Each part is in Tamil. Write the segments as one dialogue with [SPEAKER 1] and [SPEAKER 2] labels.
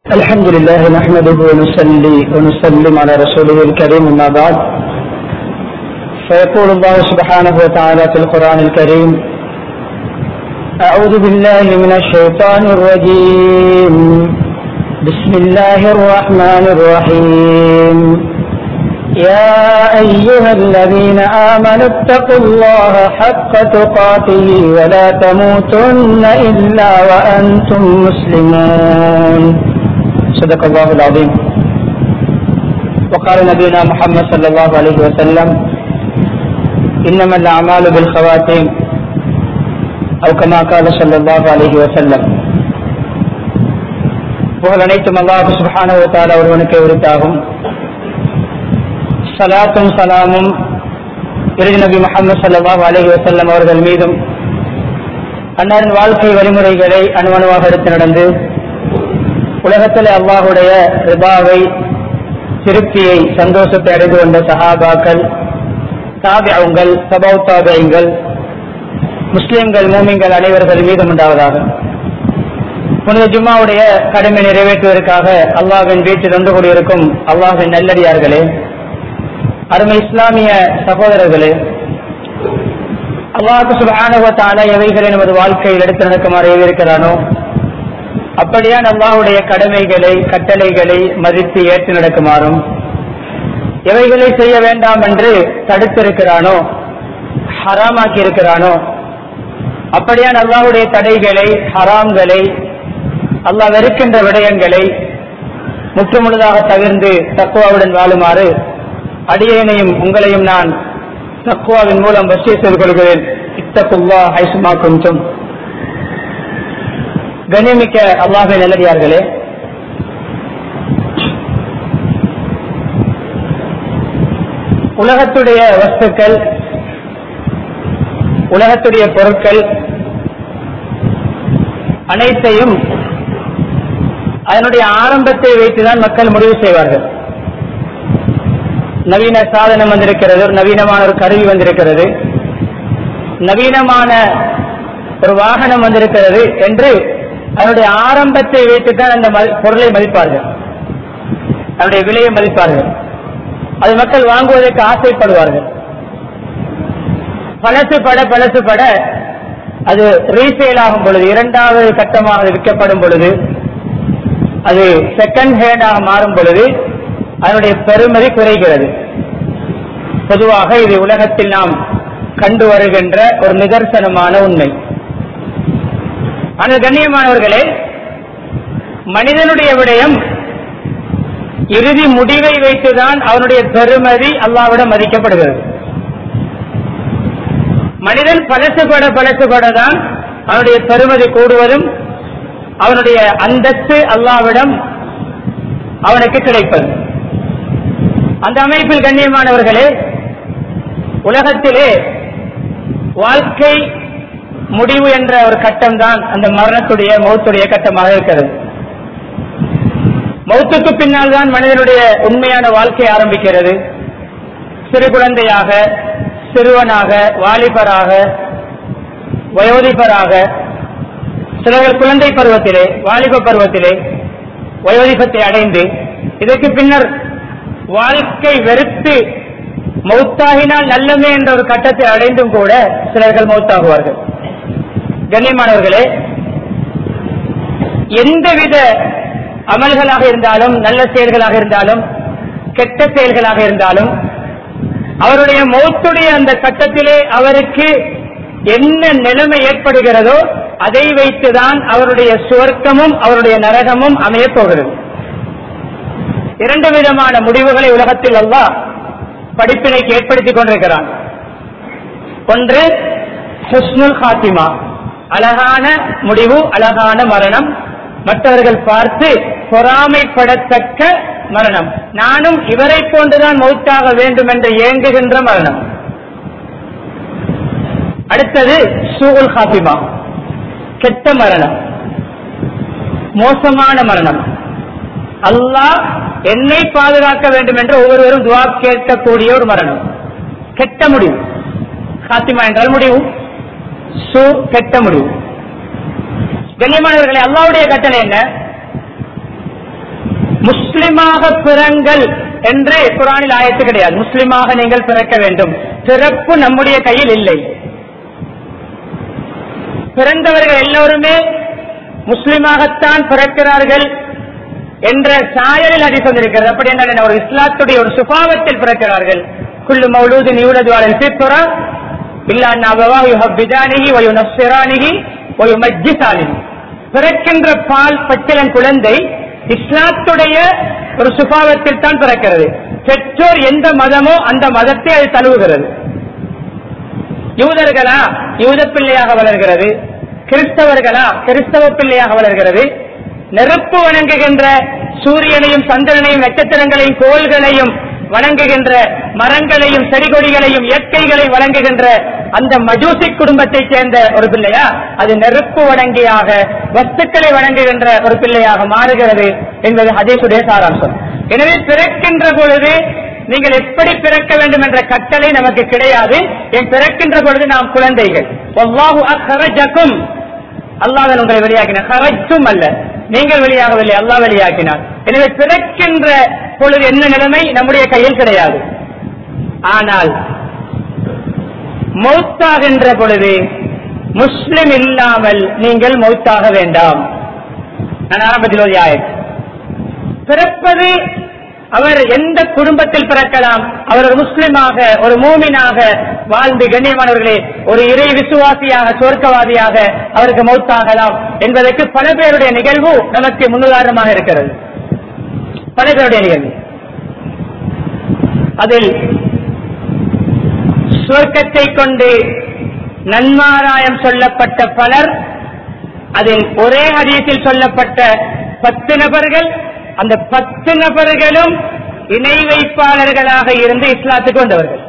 [SPEAKER 1] الحمد لله نحمده ونصلي ونسلم على رسوله الكريم أما بعد فيقول الله سبحانه وتعالى في القرآن الكريم أعوذ بالله من الشيطان الرجيم بسم الله الرحمن الرحيم يا أيها الذين آمنوا اتقوا الله حق تقاته ولا تموتن إلا وأنتم مسلمون صدق الله العظيم وقال نبينا محمد صلى الله عليه وسلم إنما الأعمال بالخواتيم أو كما قال صلى الله عليه وسلم புகழ் அனைத்தும் அல்லாஹ் சுப்ஹானஹு வ தஆலா ஒருவனுக்கு உரித்தாகும் சலாத்தும் சலாமும் இறுதி நபி முகமது ஸல்லல்லாஹு அலைஹி வஸல்லம் அவர்கள் மீதும் அன்னாரின் வாழ்க்கை வழிமுறைகளை அணுவணுவாக எடுத்து நடந்து உலகத்தில் அல்லாஹுடைய ரிபாவை திருப்தியை சந்தோஷத்தை அடைந்து கொண்ட சஹாபாக்கள் தாபியங்கள் சபௌ தாபியங்கள் முஸ்லிம்கள் மூமிங்கள் அனைவர்கள் மீதும் உண்டாவதாக புனித ஜும்மாவுடைய கடமை நிறைவேற்றுவதற்காக அல்லாஹின் வீட்டில் ஒன்று கூடியிருக்கும் அல்லாஹின் நல்லடியார்களே அருமை இஸ்லாமிய சகோதரர்களே அல்லாஹு சுபானுவத்தான எவைகளை நமது வாழ்க்கையில் எடுத்து நடக்குமாறு ஏவிருக்கிறானோ அப்படியான் அல்லாஹுடைய கடமைகளை கட்டளைகளை மதித்து ஏற்று நடக்குமாறும் எவைகளை செய்ய வேண்டாம் என்று தடுத்திருக்கிறானோ ஹராமாக்கி இருக்கிறானோ அப்படியான் அல்லாஹுடைய தடைகளை ஹராம்களை அல்லாஹ் வெறுக்கின்ற விடயங்களை முற்றுமுழுதாக தவிர்ந்து தக்குவாவுடன் வாழுமாறு அடியேனையும் உங்களையும் நான் தக்குவாவின் மூலம் வசிய செய்து கொள்கிறேன் இத்தகுல்லா ஹைசுமா கொஞ்சம் கண்ணியமிக்க அல்லாஹை நல்லடியார்களே உலகத்துடைய வஸ்துக்கள் உலகத்துடைய பொருட்கள் அனைத்தையும் அதனுடைய ஆரம்பத்தை வைத்துதான் மக்கள் முடிவு செய்வார்கள் நவீன சாதனம் வந்திருக்கிறது ஒரு நவீனமான ஒரு கருவி வந்திருக்கிறது நவீனமான ஒரு வாகனம் வந்திருக்கிறது என்று அதனுடைய ஆரம்பத்தை வைத்துத்தான் அந்த பொருளை மதிப்பார்கள் அதனுடைய விலையை மதிப்பார்கள் அது மக்கள் வாங்குவதற்கு ஆசைப்படுவார்கள் பழசு பட பழசு பட அது ரீசேல் ஆகும் பொழுது இரண்டாவது கட்டமாக விற்கப்படும் பொழுது அது செகண்ட் ஹேண்டாக மாறும் பொழுது அதனுடைய பெருமதி குறைகிறது பொதுவாக இது உலகத்தில் நாம் கண்டு வருகின்ற ஒரு நிதர்சனமான உண்மை ஆனால் கண்ணியமானவர்களே மனிதனுடைய விடயம் இறுதி முடிவை வைத்துதான் அவனுடைய பெருமதி அல்லாவிடம் மதிக்கப்படுகிறது மனிதன் பழசுபட பழசுபடதான் அவனுடைய பெருமதி கூடுவதும் அவனுடைய அந்தஸ்து அல்லாவிடம் அவனுக்கு கிடைப்பது அந்த அமைப்பில் கண்ணியமானவர்களே உலகத்திலே வாழ்க்கை முடிவு என்ற ஒரு கட்டம் தான் அந்த மரணத்துடைய மௌத்துடைய கட்டமாக இருக்கிறது மௌத்துக்கு பின்னால் தான் மனிதனுடைய உண்மையான வாழ்க்கை ஆரம்பிக்கிறது சிறு குழந்தையாக சிறுவனாக வாலிபராக வயோதிபராக சிலர்கள் குழந்தை பருவத்திலே வாலிப பருவத்திலே வயோதிபத்தை அடைந்து இதற்கு பின்னர் வாழ்க்கை வெறுத்து மௌத்தாகினால் நல்லமே என்ற ஒரு கட்டத்தை அடைந்தும் கூட சிலர்கள் மௌத்தாகுவார்கள் கண்ணியமானவர்களே எந்தவித அமல்களாக இருந்தாலும் நல்ல செயல்களாக இருந்தாலும் கெட்ட செயல்களாக இருந்தாலும் அவருடைய மௌத்துடைய அந்த கட்டத்திலே அவருக்கு என்ன நிலைமை ஏற்படுகிறதோ அதை வைத்துதான் அவருடைய சுவர்க்கமும் அவருடைய நரகமும் அமையப் போகிறது இரண்டு விதமான முடிவுகளை உலகத்தில் அல்லா படிப்பினைக்கு ஏற்படுத்திக் கொண்டிருக்கிறான் ஒன்று ஹுஸ்னுல் ஹாத்திமா அழகான முடிவு அழகான மரணம் மற்றவர்கள் பார்த்து பொறாமைப்படத்தக்க மரணம் நானும் இவரை போன்றுதான் மௌத்தாக வேண்டும் என்று ஏங்குகின்ற மரணம் அடுத்தது சூகுல் ஹாத்திமா கெட்ட மரணம் மோசமான மரணம் அல்லாஹ் என்னை பாதுகாக்க வேண்டும் என்று ஒவ்வொருவரும் துவா கேட்கக்கூடிய ஒரு மரணம் கெட்ட முடிவு ஹாத்திமா என்றால் முடிவு சு கெட்ட முடிவு கண்ணியமானவர்களே அல்லாவுடைய கட்டளை என்ன முஸ்லிமாக பிறங்கள் என்று குரானில் ஆயத்து கிடையாது முஸ்லிமாக நீங்கள் பிறக்க வேண்டும் பிறப்பு நம்முடைய கையில் இல்லை பிறந்தவர்கள் எல்லோருமே முஸ்லிமாகத்தான் பிறக்கிறார்கள் என்ற சாயலில் அடி வந்திருக்கிறது அப்படி என்றால் என்ன? ஒரு இஸ்லாத்துடைய ஒரு சுபாவத்தில் பிறக்கிறார்கள் குல்லு மௌலூதின் யூலது அலல் ஃபித்ரா இல்லா நபவா யுஹப்பிதானிஹி வ யுனஸ்ஸிரானிஹி வ யுமஜ்ஜிசானிஹி பிறக்கின்ற பால் பச்சிலன் குழந்தை இஸ்லாத்துடைய ஒரு சுபாவத்தில் தான் பிறக்கிறது பெற்றோர் எந்த மதமோ அந்த மதத்தை அது தழுவுகிறது யூதர்களா யூத பிள்ளையாக வளர்கிறது கிறிஸ்தவர்களா கிறிஸ்தவ பிள்ளையாக வளர்கிறது நெருப்பு வணங்குகின்ற சூரியனையும் சந்திரனையும் நட்சத்திரங்களையும் கோள்களையும் வணங்குகின்ற மரங்களையும் செடிகொடிகளையும் இயற்கைகளையும் வழங்குகின்ற அந்த மஜூசி குடும்பத்தைச் சேர்ந்த ஒரு பிள்ளையா அது நெருப்பு வணங்கியாக வஸ்துக்களை வணங்குகின்ற ஒரு பிள்ளையாக மாறுகிறது என்பது ஹதீசுடைய சாராம்சம் எனவே பிறக்கின்ற பொழுது நீங்கள் எப்படி பிறக்க வேண்டும் என்ற கட்டளை நமக்கு கிடையாது என் பிறக்கின்ற பொழுது நாம் குழந்தைகள் வல்லாஹு அக்ஹரஜக்கும் அல்லாஹ் தான் உங்களை வெளியாக்கினார் ஹரஜும் அல்ல நீங்கள் வெளியாகவில்லை அல்லாஹ் வெளியாக்கினார் எனவே பிறக்கின்ற பொழுது என்ன நிலைமை நம்முடைய கையில் கிடையாது ஆனால் மௌத்தாகின்ற பொழுது முஸ்லிம் இல்லாமல் நீங்கள் மௌத்தாக வேண்டாம் நான் ஆரம்பத்தில் ஒரு ஆயத் பிறப்பது அவர் எந்த குடும்பத்தில் பிறக்கலாம் அவர் ஒரு முஸ்லிமாக ஒரு மூமினாக வாழ்ந்து கண்ணியமானவர்களே ஒரு இறை விசுவாசியாக சொர்க்கவாதியாக அவருக்கு மௌத்தாகலாம் என்பதற்கு பல பேருடைய நிகழ்வு நமக்கு முன்னுதாரணமாக இருக்கிறது பல பேருடைய நிகழ்வு அதில் சொர்க்கத்தை கொண்டு நன்மாராயம் சொல்லப்பட்ட பலர் அதில் ஒரே ஹதீஸில் சொல்லப்பட்ட பத்து நபர்கள் அந்த பத்து நபர்களும் இணை வைப்பாளர்களாக இருந்து இஸ்லாத்துக்கு வந்தவர்கள்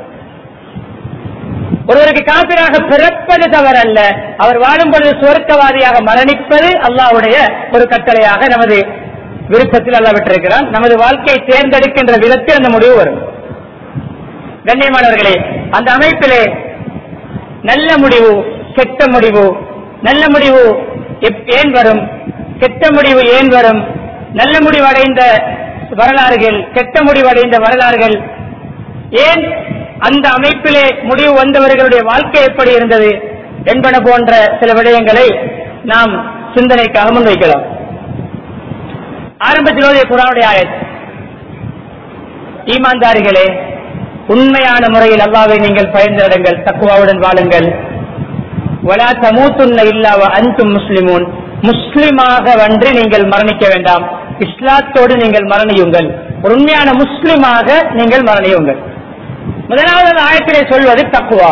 [SPEAKER 1] ஒருவருக்கு காப்பிராக பிறப்பது தவறல்ல அவர் வாழும் பொழுது சுவர்க்கவாதியாக மரணிப்பது அல்லாஹ்வுடைய ஒரு கட்டளையாக நமது விருப்பத்தில் அல்லா விட்டிருக்கிறான் நமது வாழ்க்கையை தேர்ந்தெடுக்கின்ற விதத்தில் அந்த முடிவு வரும் கண்ணியமானவர்களே அந்த அமைப்பிலே நல்ல முடிவு கெட்ட முடிவு நல்ல முடிவு எப்- ஏன் வரும் கெட்ட முடிவு ஏன் வரும் நல்ல முடிவடைந்த வரலாறுகள் கெட்ட முடிவடைந்த வரலாறுகள் ஏன் அந்த அமைப்பிலே முடிவு வந்தவர்களுடைய வாழ்க்கை எப்படி இருந்தது என்பன போன்ற சில விடயங்களை நாம் சிந்தனைக்காக முன்வைக்கலாம் ஆரம்பத்தில் ஓதிய குரானுடைய ஆயத் ஈமான்தாரிகளே உண்மையான முறையில் அல்லாவை நீங்கள் பயந்திருங்கள் தக்குவாவுடன் வாழுங்கள் வலா தமூத்துன்ன இல்லாவ அன்தும் முஸ்லிமூன் முஸ்லிமாக வன்று நீங்கள் மரணிக்க வேண்டாம் இஸ்லாத்தோடு நீங்கள் மரணியுங்கள் ஒரு உண்மையான முஸ்லிமாக நீங்கள் மரணியுங்கள் முதலாவது ஆயத்திலே சொல்வது தக்குவா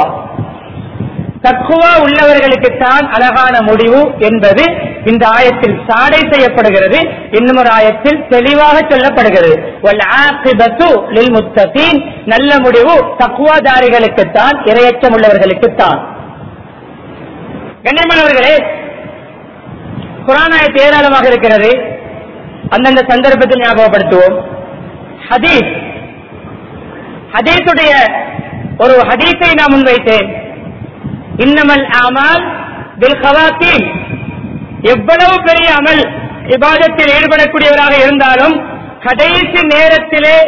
[SPEAKER 1] தக்குவா உள்ளவர்களுக்குத்தான் அழகான முடிவு என்பது இந்த ஆயத்தில் சாடை செய்யப்படுகிறது இன்னும் ஒரு ஆயத்தில் தெளிவாக சொல்லப்படுகிறது வல் ஆகிபத்து லில் முத்தகீன் நல்ல முடிவு தக்குவாதாரிகளுக்குத்தான் இரையச்சம் உள்ளவர்களுக்குத்தான் கண்ணியமானவர்களே குரானாயத்து ஏராளமாக இருக்கிறது அந்தந்த சந்தர்ப்பத்தில் ஞாபகப்படுத்துவோம் ஹதீஸ் ஹதீஸுடைய ஒரு ஹதீஸை நான் முன்வைத்தேன் இன்னமல் அமல் பில் ஹவாத்தீம் எவ்வளவு பெரிய அமல் இபாதத்தில் ஈடுபடக்கூடியவராக இருந்தாலும் கடைசி நேரத்திலே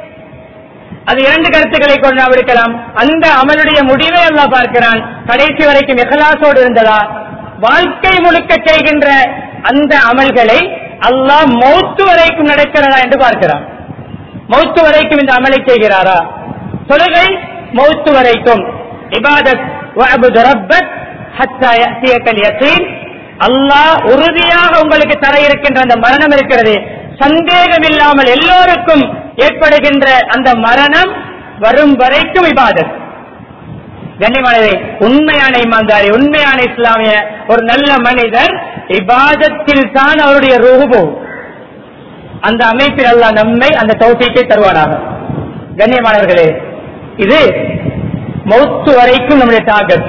[SPEAKER 1] அது இரண்டு கருத்துக்களை கொண்டு நாம் எடுக்கலாம் அந்த அமலுடைய முடிவை அல்லாஹ் பார்க்கிறான் கடைசி வரைக்கும் இஹ்லாசோடு இருந்ததா வாழ்க்கை முழுக்க செய்கின்ற அந்த அமல்களை அல்லாஹ் மௌத்து வரைக்கும் நடக்கிறதா என்று பார்க்கிறான் மௌத்து வரைக்கும் இந்த அமலை செய்கிறாரா தொழுகை மௌத்து வரைக்கும் இபாதத் வஅபுது ரப்பக் ஹத்தா யஅதியக்கல் யகீன் அல்லாஹ் உறுதியாக உங்களுக்கு தர இருக்கின்ற அந்த மரணம் இருக்கிறது சந்தேகம் இல்லாமல் எல்லோருக்கும் ஏற்படுகின்ற அந்த மரணம் வரும் வரைக்கும் இபாதத் கண்ணியமானதை உண்மையான இமான்தாரி உண்மையான இஸ்லாமிய ஒரு நல்ல மனிதர் இபாதத்தில் தான் அவருடைய ரூஹு போகும் அந்த அமைப்பில் அல்லாஹ் நம்மை அந்த தௌஃபீக்கை தருவானாக கண்ணியமானவர்களே இது மௌத்து வரைக்கும் நம்முடைய டார்கெட்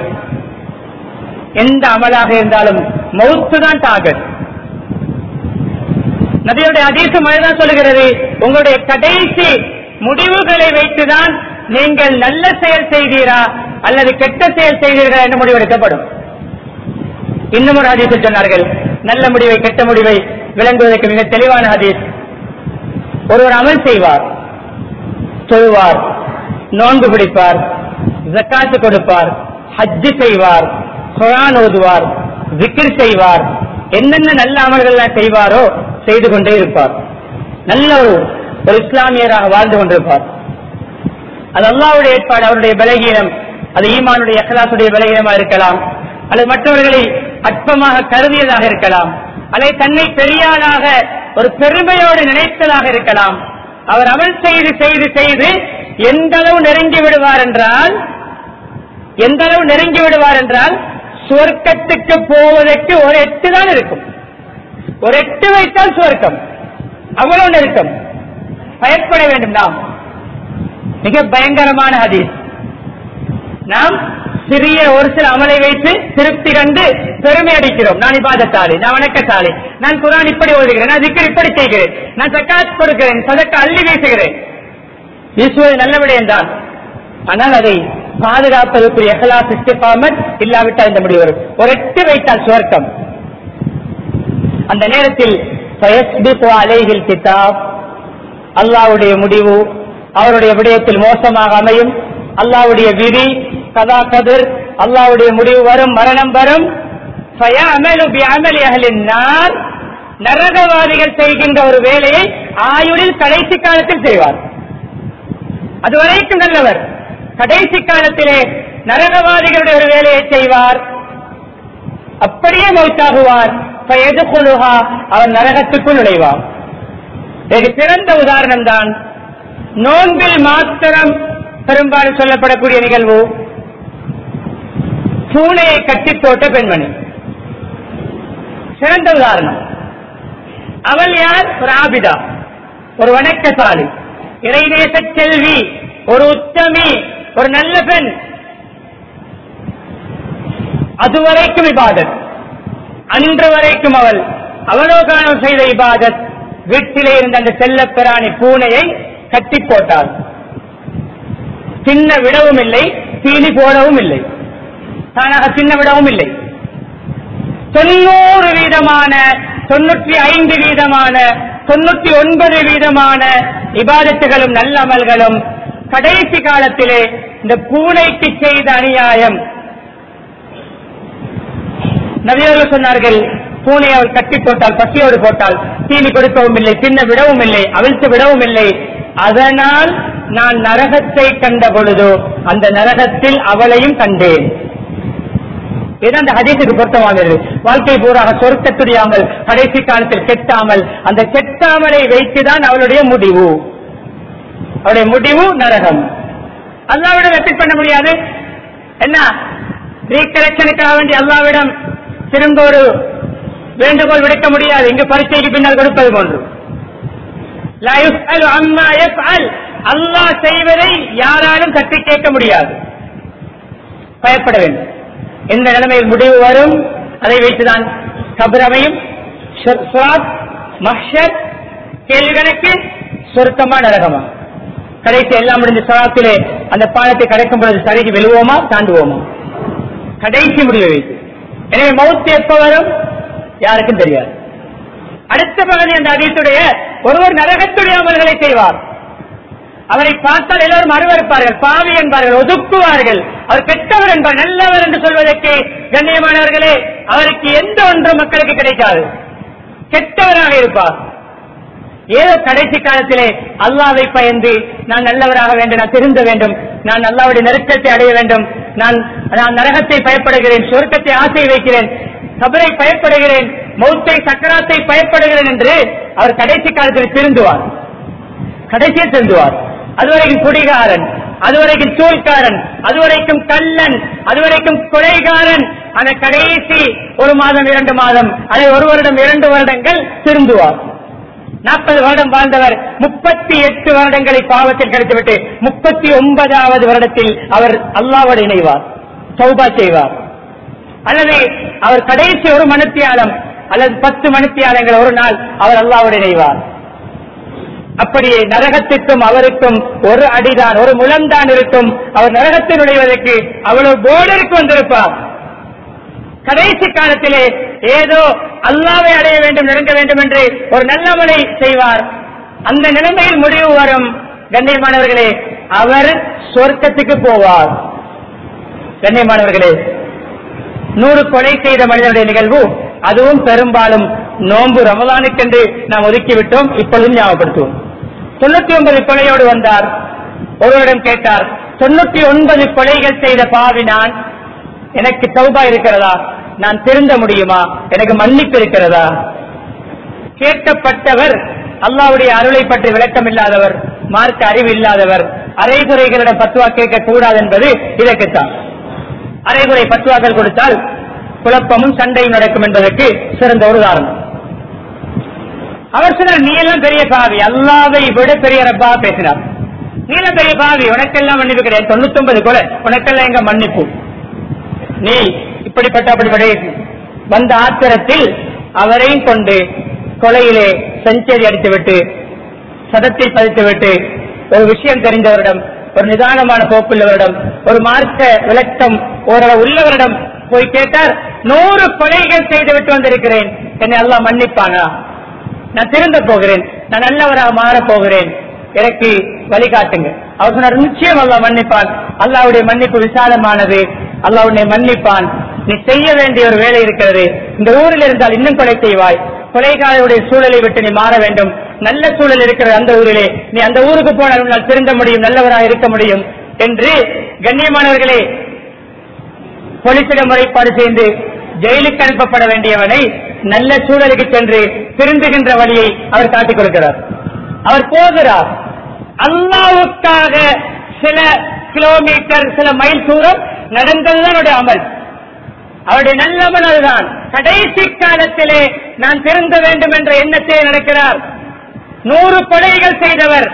[SPEAKER 1] எந்த அமலாக இருந்தாலும் மௌத்து தான் டார்கெட் நபியுடைய அதீசம் அதுதான் சொல்லுகிறது உங்களுடைய கடைசி முடிவுகளை வைத்துதான் நீங்கள் நல்ல செயல் செய்தீரா அல்லது கெட்ட செயல் செய்தீர்களா என்று முடிவெடுக்கப்படும் இன்னும் ஒரு ஹதீஸில் சொன்னார்கள் நல்ல முடிவை கெட்ட முடிவை விளங்குவதற்கு மிக தெளிவான ஹதீஸ் ஒருவர் அமல் செய்வார் தொழுவார் நோன்பு பிடிப்பார் ஜக்காத்து கொடுப்பார் ஹஜ்ஜு செய்வார் குரான் ஓதுவார் ஜிக்கிர் செய்வார் என்னென்ன நல்ல அமல்கள் செய்வாரோ செய்து கொண்டே இருப்பார் நல்ல ஒரு ஒரு இஸ்லாமியராக வாழ்ந்து கொண்டிருப்பார் அது அல்லாவுடைய ஏற்பாடு அவருடைய பலகீனம் அது ஈமானுடைய அகலாசுடைய பலகீனமா இருக்கலாம் அல்லது மற்றவர்களை அற்பமாக கருதியதாக இருக்கலாம் அல்லது தன்னை பெரியாளாக ஒரு பெருமையோடு நினைத்ததாக இருக்கலாம் அவர் அமல் செய்து செய்து செய்து எந்த அளவு நெருங்கி விடுவார் என்றால் எந்த அளவு நெருங்கி விடுவார் என்றால் சுவர்க்கத்துக்கு போவதற்கு ஒரு எட்டு தான் இருக்கும் ஒரு எட்டு வைத்தால் சுவர்க்கம் அவ்வளவு நெருக்கம் பயப்பட வேண்டும் நாம் மிக பயங்கரமான ஹதீஸ் நாம் சிறிய ஒரு சில அமலை வைத்து திருப்தி கண்டு பெருமை அடிக்கிறோம் நான் இபாதத்தாளி நான் வணக்கத்தாளி நான் குரான் இப்படி ஓதுகிறேன் நான் திக்கர் இப்படி செய்கிறேன் நான் சக்காத் கொடுக்கிறேன் சதக்க அள்ளி வீசுகிறேன் வீசுவது நல்ல விடயம் தான் ஆனால் அதை பாதுகாப்பதற்குரிய எஹலாஸ் இஸ்திகாமத் இல்லாவிட்டால் இந்த முடிவு வரும் ஒரு எட்டு வைத்தால் சுவர்க்கம் அந்த நேரத்தில் ஃபயஸ்பிகு அலைஹில் கிதாப் அல்லாவுடைய முடிவு அவருடைய விடயத்தில் மோசமாக அமையும் அல்லாவுடைய விதி கதா கதிர் அல்லாவுடைய முடிவு வரும் மரணம் வரும் ஃபயஅமலு பிஅமலி அஹ்லின் நார் நரகவாதிகள் செய்கின்ற ஒரு வேலையை ஆயுளில் கடைசி காலத்தில் செய்வார் அதுவரைக்கும் நல்லவர் கடைசி காலத்திலே நரகவாதிகளுடைய ஒரு வேலையை செய்வார் அப்படியே மௌத்தாகுவார் எதுக்குழுகா அவர் நரகத்துக்குள் நுழைவார் இது சிறந்த உதாரணம் தான் நோன்பில் மாத்திரம் பெரும்பாலும் சொல்லப்படக்கூடிய நிகழ்வு பூனையை கட்டி போட்ட பெண்மணி சிறந்த உதாரணம் அவள் யார் ஒரு ஆபிதா ஒரு வணக்கசாலி இறைநேச செல்வி ஒரு உத்தமி ஒரு நல்ல பெண் அதுவரைக்கும் இபாதத் அன்று வரைக்கும் அவள் அவலோகனம் செய்த இபாதத் வீட்டிலே இருந்த அந்த செல்லப் பிராணி பூனையை கட்டி போட்டாள் சின்ன விடவும் இல்லை தீனி போடவும் இல்லை தானாக சின்ன விடவும் இல்லை தொண்ணூறு வீதமான தொண்ணூற்றி ஐந்து வீதமான தொண்ணூற்றி ஒன்பது வீதமான இபாதத்துகளும் நல்ல அமல்களும் கடைசி காலத்திலே இந்த பூனைக்கு செய்த அநியாயம் நபியர்கள் சொன்னார்கள் பூனை அவள் கட்டி போட்டால் பசியோடு போட்டால் தீனி கொடுக்கவும் இல்லை சின்ன விடவும் இல்லை அவிழ்த்து விடவும் இல்லை அதனால் நான் நரகத்தை கண்ட பொழுதோ அந்த நரகத்தில் அவளையும் கண்டேன் இது அந்த ஹதீஸுக்கு பொருத்தமானது வாழ்க்கை பூராக சொர்க்கத்துடையாமல் கடைசி காலத்தில் கெட்டாமல் அந்த கெட்டாமலை வைத்துதான் அவளுடைய முடிவு அவருடைய முடிவு நரகம் அல்லாவிடம் வெற்றி பண்ண முடியாது என்ன ரீகலெக்ஷனுக்காக வேண்டி அல்லாவிடம் திரும்ப ஒரு வேண்டுகோள் விடுக்க முடியாது இங்கு பரீட்சைக்கு பின்னால் கொடுப்பது போன்று லா யுஸ்அலு அம்மா யஃப்அல். அல்லாஹ் செய்வதை யாராலும் தட்டி கேட்க முடியாது பயப்பட வேண்டும் எந்த நிலைமையில் முடிவு வரும் அதை வைத்துதான் கபரமையும் மஹ்ஷர் கேள்வி கணக்கு சொர்க்கமா நரகமா கடைசி எல்லாம் முடிஞ்ச சராத்திலே அந்த பாலத்தை கடக்கும் பொழுது சரிக்கு விழுவோமா தாண்டுவோமா கடைசி முடிவை வைத்து எனவே மௌத்து எப்ப வரும் யாருக்கும் தெரியாது அடுத்த பகுதி அந்த அதீத்துடைய ஒருவர் நரகத்துடைய அமல்களை செய்வார் அவரை பார்த்தால் எல்லோரும் அருவருப்பார்கள் பாவி என்பார்கள் ஒதுக்குவார்கள் அவர் கெட்டவர் என்பார் நல்லவர் என்று சொல்வதற்கு கண்ணியமானவர்களே அவருக்கு எந்த ஒன்றும் மக்களுக்கு கிடைக்காது கெட்டவராக இருப்பார் ஏதோ கடைசி காலத்திலே அல்லாவை பயந்து நான் நல்லவராக வேண்டும் நான் திருந்த வேண்டும் நான் அல்லாவுடைய நெருக்கத்தை அடைய வேண்டும் நான் நான் நரகத்தை பயப்படுகிறேன் சொர்க்கத்தை ஆசை வைக்கிறேன் கபரை பயப்படுகிறேன் மௌத்தை சக்கராத்தை பயப்படுகிறேன் என்று அவர் கடைசி காலத்தில் திருந்துவார் கடைசியில் திருந்துவார் அதுவரைக்கும் குடிகாரன் அதுவரைக்கும் தூள்காரன் அதுவரைக்கும் கள்ளன் அதுவரைக்கும் கொலைகாரன் அந்த கடைசி ஒரு மாதம் இரண்டு மாதம் அதை ஒரு வருடம் இரண்டு வருடங்கள் திருந்துவார் நாற்பது வருடம் வாழ்ந்தவர் முப்பத்தி எட்டு வருடங்களை பாவத்தில் கிடைத்துவிட்டு முப்பத்தி ஒன்பதாவது வருடத்தில் அவர் அல்லாவோடு இணைவார் சௌபா செய்வார் அல்லது அவர் கடைசி ஒரு மணித்தியாலம் அல்லது பத்து மணித்தியாலங்கள் ஒரு நாள் அவர் அல்லாவோடு இணைவார் அப்படியே நரகத்திற்கும் அவருக்கும் ஒரு அடிதான் ஒரு முழம்தான் இருக்கும் அவர் நரகத்தில் நுழைவதற்கு அவ்வளவு போர்டருக்கு வந்திருப்பார் கடைசி காலத்திலே ஏதோ அல்லாவை அடைய வேண்டும் நெருங்க வேண்டும் என்று ஒரு நல்லவனை செய்வார் அந்த நிலைமையில் முடிவு வரும் கண்ணியமானவர்களே அவர் சொர்க்கத்துக்கு போவார் கண்ணியமானவர்களே நூறு கொலை செய்த மனிதனுடைய நிகழ்வு அதுவும் பெரும்பாலும் நோன்பு ரமலானுக்கென்று நாம் ஒதுக்கிவிட்டோம் இப்பொழுதும் ஞாபகப்படுத்துவோம் தொண்ணூத்தி ஒன்பது கொலையோடு வந்தார் ஒருவரிடம் கேட்டார் தொண்ணூத்தி ஒன்பது கொலைகள் செய்த பாவி நான் எனக்கு தௌபா இருக்கிறதா நான் திருந்த முடியுமா எனக்கு மன்னிப்பு இருக்கிறதா கேட்கப்பட்டவர் அல்லாவுடைய அருளை பற்றி விளக்கம் இல்லாதவர் மார்க்க அறிவு இல்லாதவர் அரைகுறைகளிடம் பத்துவா கேட்க கூடாது என்பது இதற்குத்தான் அரைகுறை பத்துவாக்கள் கொடுத்தால் குழப்பமும் சண்டையும் நடக்கும் என்பதற்கு சிறந்த ஒரு உதாரணம் அவர் சொன்னார் நீ எல்லாம் பெரிய பாவி அல்லாவை விட பெரிய ரப்பா பேசினார் நீ எல்லாம் பெரிய பாவி உனக்கெல்லாம் மன்னிப்பு கிடையாது தொண்ணூத்தி ஒன்பது கொலை உனக்கெல்லாம் எங்க மன்னிப்பு நீ இப்படிப்பட்ட அப்படிப்பட்ட வந்த ஆத்திரத்தில் அவரையும் கொண்டு கொலையிலே செஞ்சேரி அடித்துவிட்டு சதத்தை பதித்துவிட்டு ஒரு விஷயம் தெரிந்தவரிடம் ஒரு நிதானமான போக்குள்ளவரிடம் ஒரு மார்க்க விளக்கம் ஓரளவு உள்ளவரிடம் போய் கேட்டார் நூறு கொலைகள் செய்துவிட்டு வந்திருக்கிறேன் என்னை எல்லாம் மன்னிப்பானா நான் திருந்த போகிறேன் நான் நல்லவராக மாறப் போகிறேன் எனக்கு வழிகாட்டுங்க அவர் சொன்னார் நிச்சயம் அல்லாஹ் மன்னிப்பான் அல்லாவுடைய மன்னிப்பு விசாலமானது அல்லாவுடைய மன்னிப்பான் நீ செய்ய வேண்டிய ஒரு வேலை இருக்கிறது இந்த ஊரில் இருந்தால் இன்னும் கொலை செய்வாய் கொலைகாலுடைய சூழலை விட்டு நீ மாற வேண்டும் நல்ல சூழல் இருக்கிற அந்த ஊரிலே நீ அந்த ஊருக்கு போனால் உன்னால் திருந்த முடியும் நல்லவராக இருக்க முடியும் என்று கண்ணியமானவர்களே போலீசிடம் முறைப்பாடு செய்து ஜெயிலுக்கு அனுப்பப்பட வேண்டியவனை நல்ல சூழலுக்கு சென்று திருந்துகின்ற வழியை அவர் காட்டிக் கொடுக்கிறார் அவர் போகிறார் அல்லாவுக்காக சில கிலோமீட்டர் சில மைல் தூரம் நடந்ததுதான் அவருடைய அமல் அவருடைய நல்லவன் அதுதான் கடைசி காலத்திலே நான் திருந்த வேண்டும் என்ற எண்ணத்தை நடக்கிறார் நூறு கொலைகள் செய்தவர்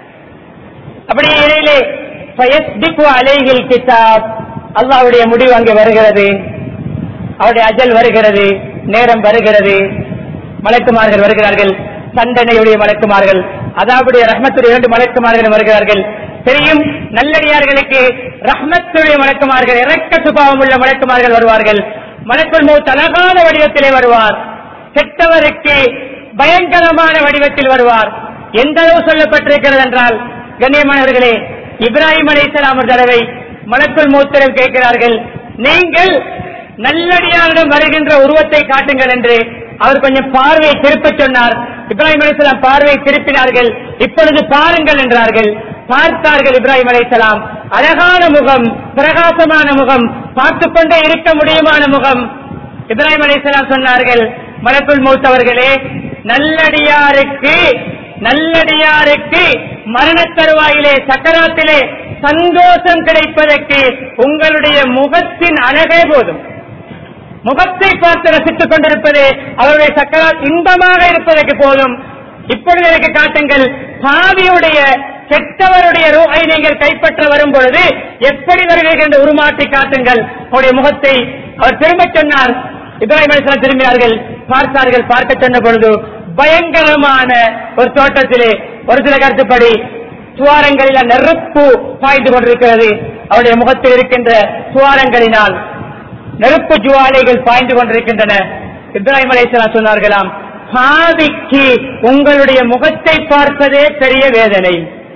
[SPEAKER 1] அப்படி இடையிலே ஃபயஸ்பிகு அலைஹில் கிதாப் அல்லாஹ்வுடைய முடிவு அங்கே வருகிறது அவருடைய அஜல் வருகிறது நேரம் வருகிறது மலக்குமார்கள் வருகிறார்கள் தண்டனையுடைய மலக்குமார்கள் அதாவுடைய ரஹ்மத்துடைய இரண்டு மலக்குமார்கள் வருகிறார்கள் தெரியும் நல்லடியார்களுக்கு ரஹ்மத்துடைய மலக்குமார்கள் இறக்க சுபாவம் உள்ள மலக்குமார்கள் வருவார்கள் மலக்குள் மௌத் அழகான வடிவத்திலே வருவார் கெட்டவருக்கு பயங்கரமான வடிவத்தில் வருவார் எந்த அளவு சொல்லப்பட்டிருக்கிறது என்றால் கண்ணியமானவர்களே இப்ராஹிம் அலைஹிஸ்ஸலாம் ஒரு தடவை மலக்குள் மூத்தரம் கேட்கிறார்கள் நீங்கள் நல்லடியாரிடம் வருகின்ற உருவத்தை காட்டுங்கள் என்று அவர் கொஞ்சம் பார்வையை திருப்பச் சொன்னார் இப்ராஹிம் அலைஹிஸ்ஸலாம் பார்வையை திருப்பினார்கள் இப்பொழுது பாருங்கள் என்றார்கள் பார்த்தார்கள் இப்ராஹிம் அலைஹிஸ்ஸலாம் அழகான முகம் பிரகாசமான முகம் பார்த்துக் கொண்டே இருக்க முடியுமான முகம் இப்ராஹிம் அலைஹிஸ்ஸலாம் சொன்னார்கள் மலக்குள் மூத்தவர்களே நல்லடியாருக்கு நல்லடியாருக்கு மரண தருவாயிலே சக்கராத்திலே சந்தோஷம் கிடைப்பதற்கு உங்களுடைய முகத்தின் அழகே போதும் முகத்தை பார்த்து ரசித்துக் கொண்டிருப்பது அவருடைய சக்கராத் இன்பமாக இருப்பதற்கு போதும் இப்பொழுது எனக்கு காட்டுங்கள் பாவியுடைய கெட்டவருடைய ரூஹை நீங்கள் கைப்பற்ற வரும் பொழுது எப்படி வருகிறீர்கள் என்று உருமாற்றி காட்டுங்கள் அவருடைய முகத்தை அவர் திரும்பச் சொன்னார் இப்ராஹிம் அலிஸ்லாம் திரும்பினார்கள் பார்த்தார்கள் பார்க்க சொன்ன பொழுது பயங்கரமான ஒரு தோட்டத்திலே ஒரு சில கருத்துப்படி துவாரங்களில் நெருப்பு பாய்ந்து கொண்டிருக்கிறது அவருடைய முகத்தில் இருக்கின்ற துவாரங்களினால் நெருப்பு ஜுவாலைகள் பாய்ந்து கொண்டிருக்கின்றன இப்ராஹிம் அலைஹிஸ்ஸலாம் சொன்னார்களாம் பாவிக்கு உங்களுடைய முகத்தை பார்ப்பதே பெரிய வேதனை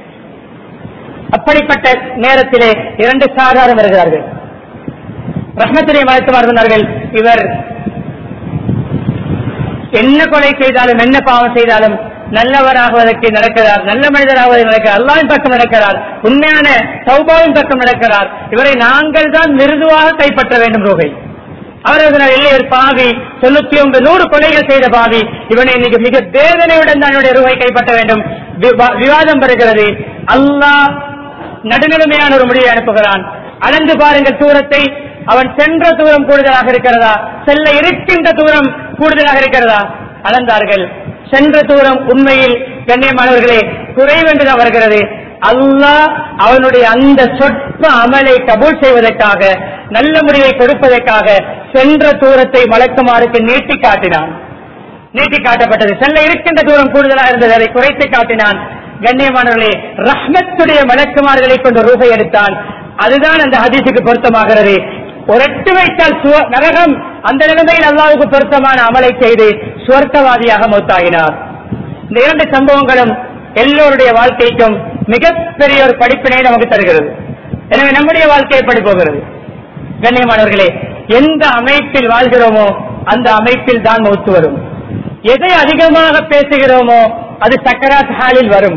[SPEAKER 1] அப்படிப்பட்ட நேரத்திலே இரண்டு சாதாரண வருகிறார்கள் ரஹ்மத்தினை மறைத்துமார் சொன்னார்கள் இவர் என்ன கொலை செய்தாலும் என்ன பாவம் செய்தாலும் நல்லவராகுவதற்கு நடக்கிறார் நல்ல மனிதராகுவதற்கு நடக்கிறார் அல்லாவின் பக்கம் நடக்கிறார் உண்மையான சௌபாவின் பக்கம் நடக்கிறார் இவரை நாங்கள் தான் மிருதுவாக கைப்பற்ற வேண்டும் ரோகை அவர்கள் இல்லை ஒரு பாவி தொண்ணூத்தி ஒன்பது நூறு கொலைகள் செய்த பாவி இவனை இன்னைக்கு மிக வேதனையுடன் தன்னுடைய ரூபாய் கைப்பற்ற வேண்டும் விவா- விவாதம் பெறுகிறது அல்லாஹ் நடுநிலைமையான ஒரு முடிவை அனுப்புகிறான் அளந்து பாருங்கள் தூரத்தை அவன் சென்ற தூரம் கூடுதலாக இருக்கிறதா செல்ல இருக்கின்ற தூரம் கூடுதலாக இருக்கிறதா அளந்தார்கள் சென்ற தூரம் உண்மையில் கண்ணியமானவர்களே குறைவென்றுதான் வருகிறது அல்லாஹ் அவனுடைய அந்த சொற்ப அமலை கபூல் செய்வதற்காக நல்ல முடிவை கொடுப்பதற்காக சென்ற தூரத்தை மலக்குமாருக்கு நீட்டி காட்டினான் நீட்டி காட்டப்பட்டது செல்ல இருக்கின்ற தூரம் கூடுதலாக இருந்தது அதை குறைத்து காட்டினான் கண்ணியமானவர்களே ரஹ்மத்துடைய மலக்குமார்களை கொண்டு ரூபை எடுத்தான் அதுதான் அந்த ஹதீஸுக்கு பொருத்தமாகிறது ஒரு எட்டு வைத்தால் சுவ- நரகம் அந்த நிலைமையில் அல்லாவுக்கு பொருத்தமான அமலை செய்து சுவர்க்கவாதியாக மௌத்தாகினார் இந்த இரண்டு சம்பவங்களும் எல்லோருடைய வாழ்க்கைக்கும் மிகப்பெரிய ஒரு படிப்பினை நமக்கு தருகிறது எனவே நம்முடைய வாழ்க்கை எப்படி போகிறது கண்ணியமானவர்களே எந்த அமைப்பில் வாழ்கிறோமோ அந்த அமைப்பில் தான் மௌத்து வரும் எதை அதிகமாக பேசுகிறோமோ அது சக்கராத் ஹாலில் வரும்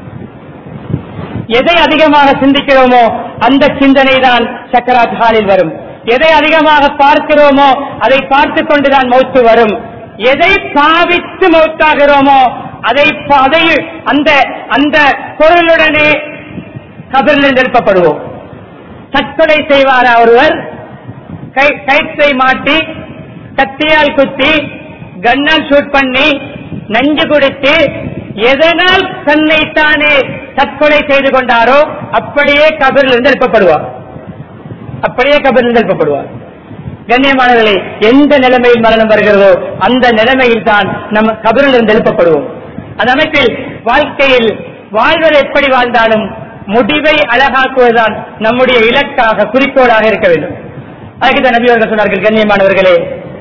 [SPEAKER 1] எதை அதிகமாக சிந்திக்கிறோமோ அந்த சிந்தனை தான் சக்கராத் ஹாலில் வரும் எதை அதிகமாக பார்க்கிறோமோ அதை பார்த்து கொண்டுதான் மௌத்து வரும் எதை பாவித்து மௌத்தாகிறோமோ அதை ப- அதை அந்த அந்த பொருளுடனே கபிரில் எழுப்பப்படுவோம் தற்கொலை செய்வாரா ஒருவர் கை கயிற்றை மாட்டி கத்தியால் குத்தி கண்ணால் ஷூட் பண்ணி நஞ்சு குடித்து எதனால் தன்னைத்தானே தற்கொலை செய்து கொண்டாரோ அப்படியே கபிரில் இருந்து எழுப்பப்படுவார் அப்படியே கபிரில் இருந்து எழுப்பப்படுவார் கண்ணியமானவர்களே எந்த நிலைமையில் மரணம் வருகிறதோ அந்த நிலைமையில் தான் நம்ம கபிரில் இருந்து எழுப்பப்படுவோம் அந்த அமைப்பில் வாழ்க்கையில் வாழ்வது எப்படி வாழ்ந்தாலும் முடிவை அழகாக்குவதுதான் நம்முடைய இலக்காக குறிக்கோளாக இருக்க வேண்டும் அதுக்கு தான் நபி அவர்கள் சொன்னார்கள் கண்ணியமானவர்களே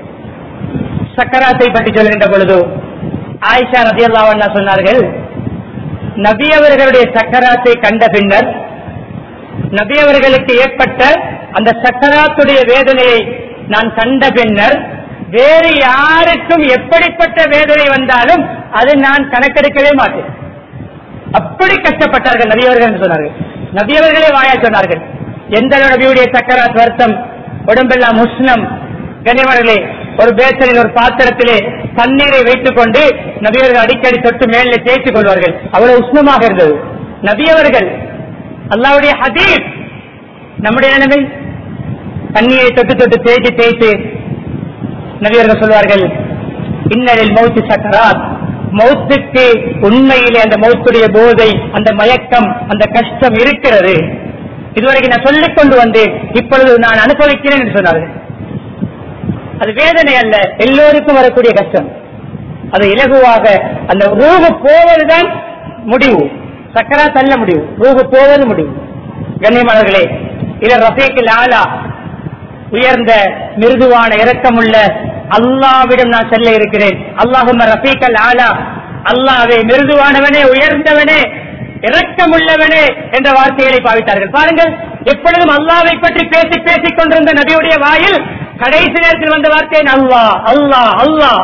[SPEAKER 1] சக்கராத்தை பற்றி சொல்கின்ற பொழுது ஆயிஷா நபி அல்லாவண்ணா சொன்னார்கள் நபி அவர்களுடைய சக்கராத்தை கண்ட பின்னர் நபி அவர்களுக்கு ஏற்பட்ட அந்த சக்கராத்துடைய வேதனையை நான் கண்ட பின்னர் வேறு யாருக்கும் எப்படிப்பட்ட வேதனை வந்தாலும் அது நான் கணக்கெடுக்கவே மாட்டேன் அப்படி கஷ்டப்பட்டார்கள் நபியவர்கள் என்று சொன்னார்கள் நபியவர்களே வாயா சொன்னார்கள் எந்த நபியுடைய சக்கராத் வருத்தம் உடம்பெல்லாம் உஷ்ணம் கண்ணியவர்களே ஒரு பேசலில் ஒரு பாத்திரத்திலே தண்ணீரை வைத்துக் கொண்டு நபியவர்கள் அடிக்கடி தொட்டு மேலே தேய்த்துக் கொள்வார்கள் அவ்வளவு உஷ்ணமாக இருந்தது நபியவர்கள் அல்லாவுடைய ஹதீஸ் நம்முடைய நிலைமை தண்ணியை தொட்டு தொட்டு தேய்த்து தேய்த்து நபியர்கள் சொல்வார்கள் இன்னலில் மௌத்து சக்கராத் மௌத்துக்கு உண்மையிலே அந்த மௌத்துடைய போதை அந்த மயக்கம் அந்த கஷ்டம் இருக்கிறது இதுவரைக்கும் நான் சொல்லிக் கொண்டு வந்தேன் இப்பொழுது நான் அனுபவிக்கிறேன் என்று சொன்னார்கள் அது வேதனை அல்ல எல்லோருக்கும் வரக்கூடிய கஷ்டம் அது இலகுவாக அந்த ரூபு போவதுதான் முடிவு சக்கரா தள்ள முடிவு ரூபு போவது முடிவு கண்ணியமானவர்களே இத ரஃபீக்கில் ஆலா உயர்ந்த மிருதுவான இரக்கமுள்ள அல்லாவிடம் நான் செல்ல இருக்கிறேன் அல்லாஹும் ரஃபீக்கல் ஆலா அல்லாவே மிருதுவானவனே உயர்ந்தவனே இரக்கமுள்ளவனே என்ற வார்த்தைகளை பாவித்தார்கள் பாருங்கள் எப்பொழுதும் அல்லாவை பற்றி பேசி பேசிக் கொண்டிருந்த நபியுடைய வாயில் கடைசி நேரத்தில் வந்த வார்த்தை அல்லாஹ் அல்லாஹ் அல்லாஹ்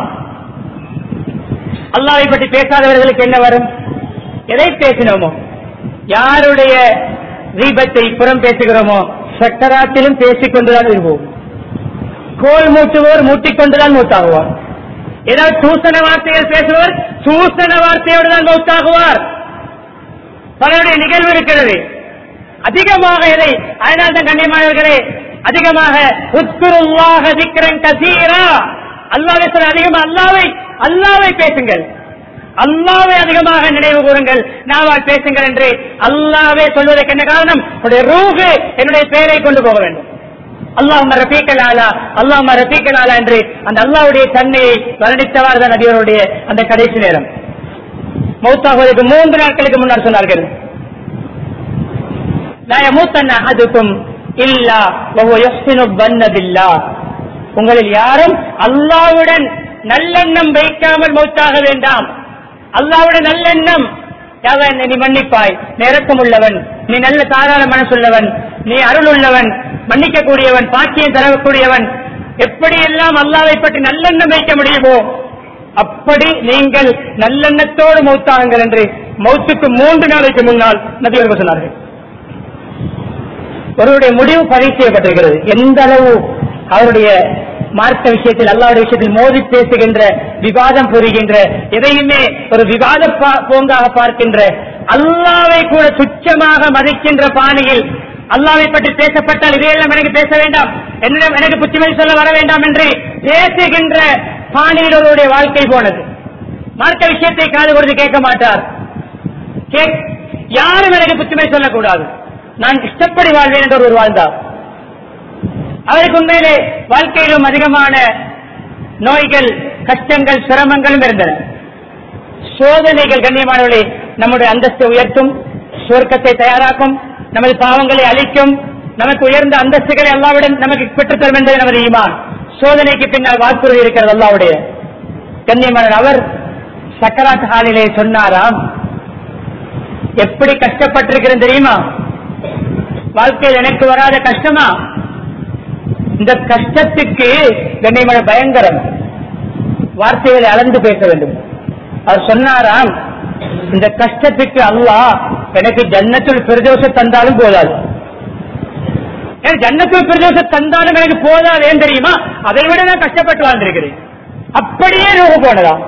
[SPEAKER 1] அல்லாவை பற்றி பேசாதவர்களுக்கு என்ன வரும் எதை பேசினோமோ யாருடைய தீபத்தை புறம் பேசுகிறோமோ சக்கராத்திலும் பேசிக் கொண்டுதான் இருப்போம் கோல் மூட்டுவோர் மூட்டிக்கொண்டுதான் மூத்தாகுவார் ஏதாவது சூசன வார்த்தைகள் பேசுவார் சூசன வார்த்தையோடு தான் மௌத்தாகுவார் பலருடைய நிகழ்வு இருக்கிறது அதிகமாக எதை அதனால் தான் கண்ணியமானவர்களே அதிகமாக உத்குருல்லாக திக்கரன் கசீரா அல்லாவை சொல்ல அதிகமாக அல்லாவை அல்லாவை பேசுங்கள் அல்லாவை அதிகமாக நினைவு கூறுங்கள் நாவால் பேசுங்கள் என்று அல்லாவே சொல்வதற்கு என்ன காரணம் உடைய ரூஹு என்னுடைய பெயரை கொண்டு போக வேண்டும் அல்லாஹ் ரபீக்கல் ஆலா அல்லாஹ் ரபீக்கல் ஆலா என்று அந்த அல்லாவுடைய தன்மையை வர்ணித்தவாறு தான் நபியவருடைய அந்த கடைசி நேரம் மௌத்தாகுவதற்கு மூன்று நாட்களுக்கு முன்னால் சொன்னார்கள் لا يموتن أحدكم إلا وهو يحسن الظن بالله உங்களில் யாரும் அல்லாவுடன் நல்லெண்ணம் வைக்காமல் மௌத்தாக வேண்டாம் அல்லாவுடன் நல்லெண்ணம் அவன் நீ மன்னிப்பாய் நெருக்கம் உள்ளவன் நீ நல்ல தாராள மனசுள்ளவன் நீ அருள் உள்ளவன் மன்னிக்க கூடியவன் பாக்கியம் தரக்கூடியவன் எப்படியெல்லாம் அல்லாவை பற்றி நல்லெண்ணம் வைக்க முடியுமோ அப்படி நீங்கள் நல்லெண்ணத்தோடு மௌத்தாகுங்கள் என்று மௌத்துக்கு மூன்று நாளைக்கு முன்னால் நபி அவர்கள் சொன்னார்கள் ஒருவருடைய முடிவு பதிவு செய்யப்பட்டிருக்கிறது எந்த அளவு அவருடைய மார்க்க விஷயத்தில் அல்லாவுடைய விஷயத்தில் மோதி பேசுகின்ற விவாதம் புரிகின்ற எதையுமே ஒரு விவாத பா- பூங்காக பார்க்கின்ற அல்லாவை கூட துச்சமாக மதிக்கின்ற பாணியில் அல்லாவை பற்றி பேசப்பட்டால் இதையெல்லாம் எனக்கு பேச வேண்டாம் என்னிடம் எனக்கு புத்திமதி சொல்ல வர வேண்டாம் என்று பேசுகின்ற பாணியில் ஒருவருடைய வாழ்க்கை போனது மார்க்க விஷயத்தை காது கொடுத்து கேட்க மாட்டார் கேக்- யாரும் எனக்கு புத்திமதி சொல்லக்கூடாது நான் இஷ்டப்படி வாழ்வேன் என்று ஒருவர் வாழ்ந்தார் அவருக்கு உண்மையிலே வாழ்க்கையிலும் அதிகமான நோய்கள் கஷ்டங்கள் சிரமங்களும் இருந்தன சோதனைகள் கண்ணியமானவர்களே நம்முடைய அந்தஸ்தை உயர்த்தும் சுவர்க்கத்தை தயாராக்கும் நமது பாவங்களை அழிக்கும் நமக்கு உயர்ந்த அந்தஸ்துகளை அல்லாவிடம் நமக்கு பெற்றுத்தரும் என்பது நமது ஈமான் சோதனைக்கு பின்னால் வாக்குறுதி இருக்கிறது அல்லாவுடைய கண்ணியமான அவர் சக்கராத் ஹாலிலே சொன்னாராம் எப்படி கஷ்டப்பட்டிருக்கிறேன் தெரியுமா வாழ்க்கையில் எனக்கு வராத கஷ்டமா இந்த கஷ்டத்துக்கு கண்ணியமான பயங்கரம் வார்த்தைகளை அளந்து பேச வேண்டும் அவர் சொன்னாராம் இந்த கஷ்டத்துக்கு அல்லாஹ் எனக்கு ஜன்னத்துள் பிரதோஷ தந்தாலும் போதாது எனக்கு ஜன்னத்துள் பிரதோஷ தந்தாலும் எனக்கு போதாது ஏன் தெரியுமா அதை விட நான் கஷ்டப்பட்டு வாழ்ந்திருக்கிறேன் அப்படியே ரூப போனதாம்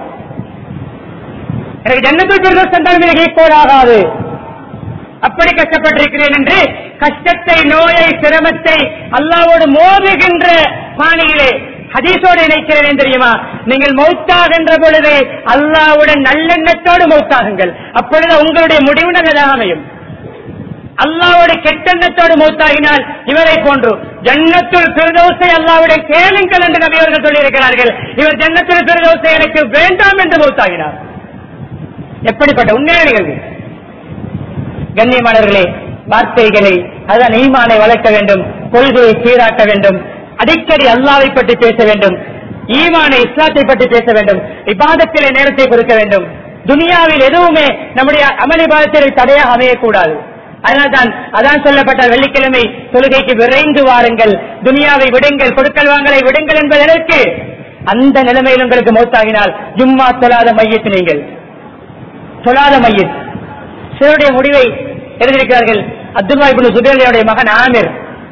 [SPEAKER 1] எனக்கு ஜன்னத்துள் பிரதோஷ தந்தாலும் எனக்கு ஈக்குவல் ஆகாது அப்படி கஷ்டப்பட்டிருக்கிறேன் என்று கஷ்டத்தை நோயை சிரமத்தை அல்லாவோடு மோதுகின்ற பாணியிலே ஹதீஸோடு இணைக்கிறேன் தெரியுமா நீங்கள் மௌத்தாகின்ற பொழுது அல்லாவுடன் நல்லெண்ணத்தோடு மௌத்தாகுங்கள் அப்பொழுது உங்களுடைய முடிவு நல்லதாக அமையும் அல்லாவோட கெட்டெண்ணத்தோடு மௌத்தாகினால் இவரை போன்று ஜன்னத்துள் பிரதோசை அல்லாவுடைய கேளுங்கள் என்று நபி அவர்கள் சொல்லியிருக்கிறார்கள் இவர் ஜன்னத்துள் பிரதோசை எனக்கு வேண்டாம் என்று மௌத்தாகினார் எப்படிப்பட்ட உண்மையான நிகழ்வு கண்ணியமானவர்களே வார்த்தைகளை அதான் ஈமானை வளர்க்க வேண்டும் கொள்கையை சீராட்ட வேண்டும் அடிக்கடி அல்லாவை பற்றி பேச வேண்டும் ஈமானை இஸ்லாத்தை பற்றி பேச வேண்டும் இபாதத்திலே நேரத்தை கொடுக்க வேண்டும் துனியாவில் எதுவுமே நம்முடைய அமளி பாதத்தில் தடையாக அமையக்கூடாது அதனால்தான் அதான் சொல்லப்பட்ட வெள்ளிக்கிழமை தொழுகைக்கு விரைந்து வாருங்கள் துனியாவை விடுங்கள் கொடுக்கல் வாங்கலை விடுங்கள் என்பதற்கு அந்த நிலைமையில் உங்களுக்கு மௌத்தாகினால் ஜும்மா தொழாத மையத்து நீங்கள் தொழாத மையத் சிலருடைய முடிவை எழுதியிருக்கிறார்கள் அப்துல்லா இப்னு சுபேலியுடைய மகன் ஆமிர்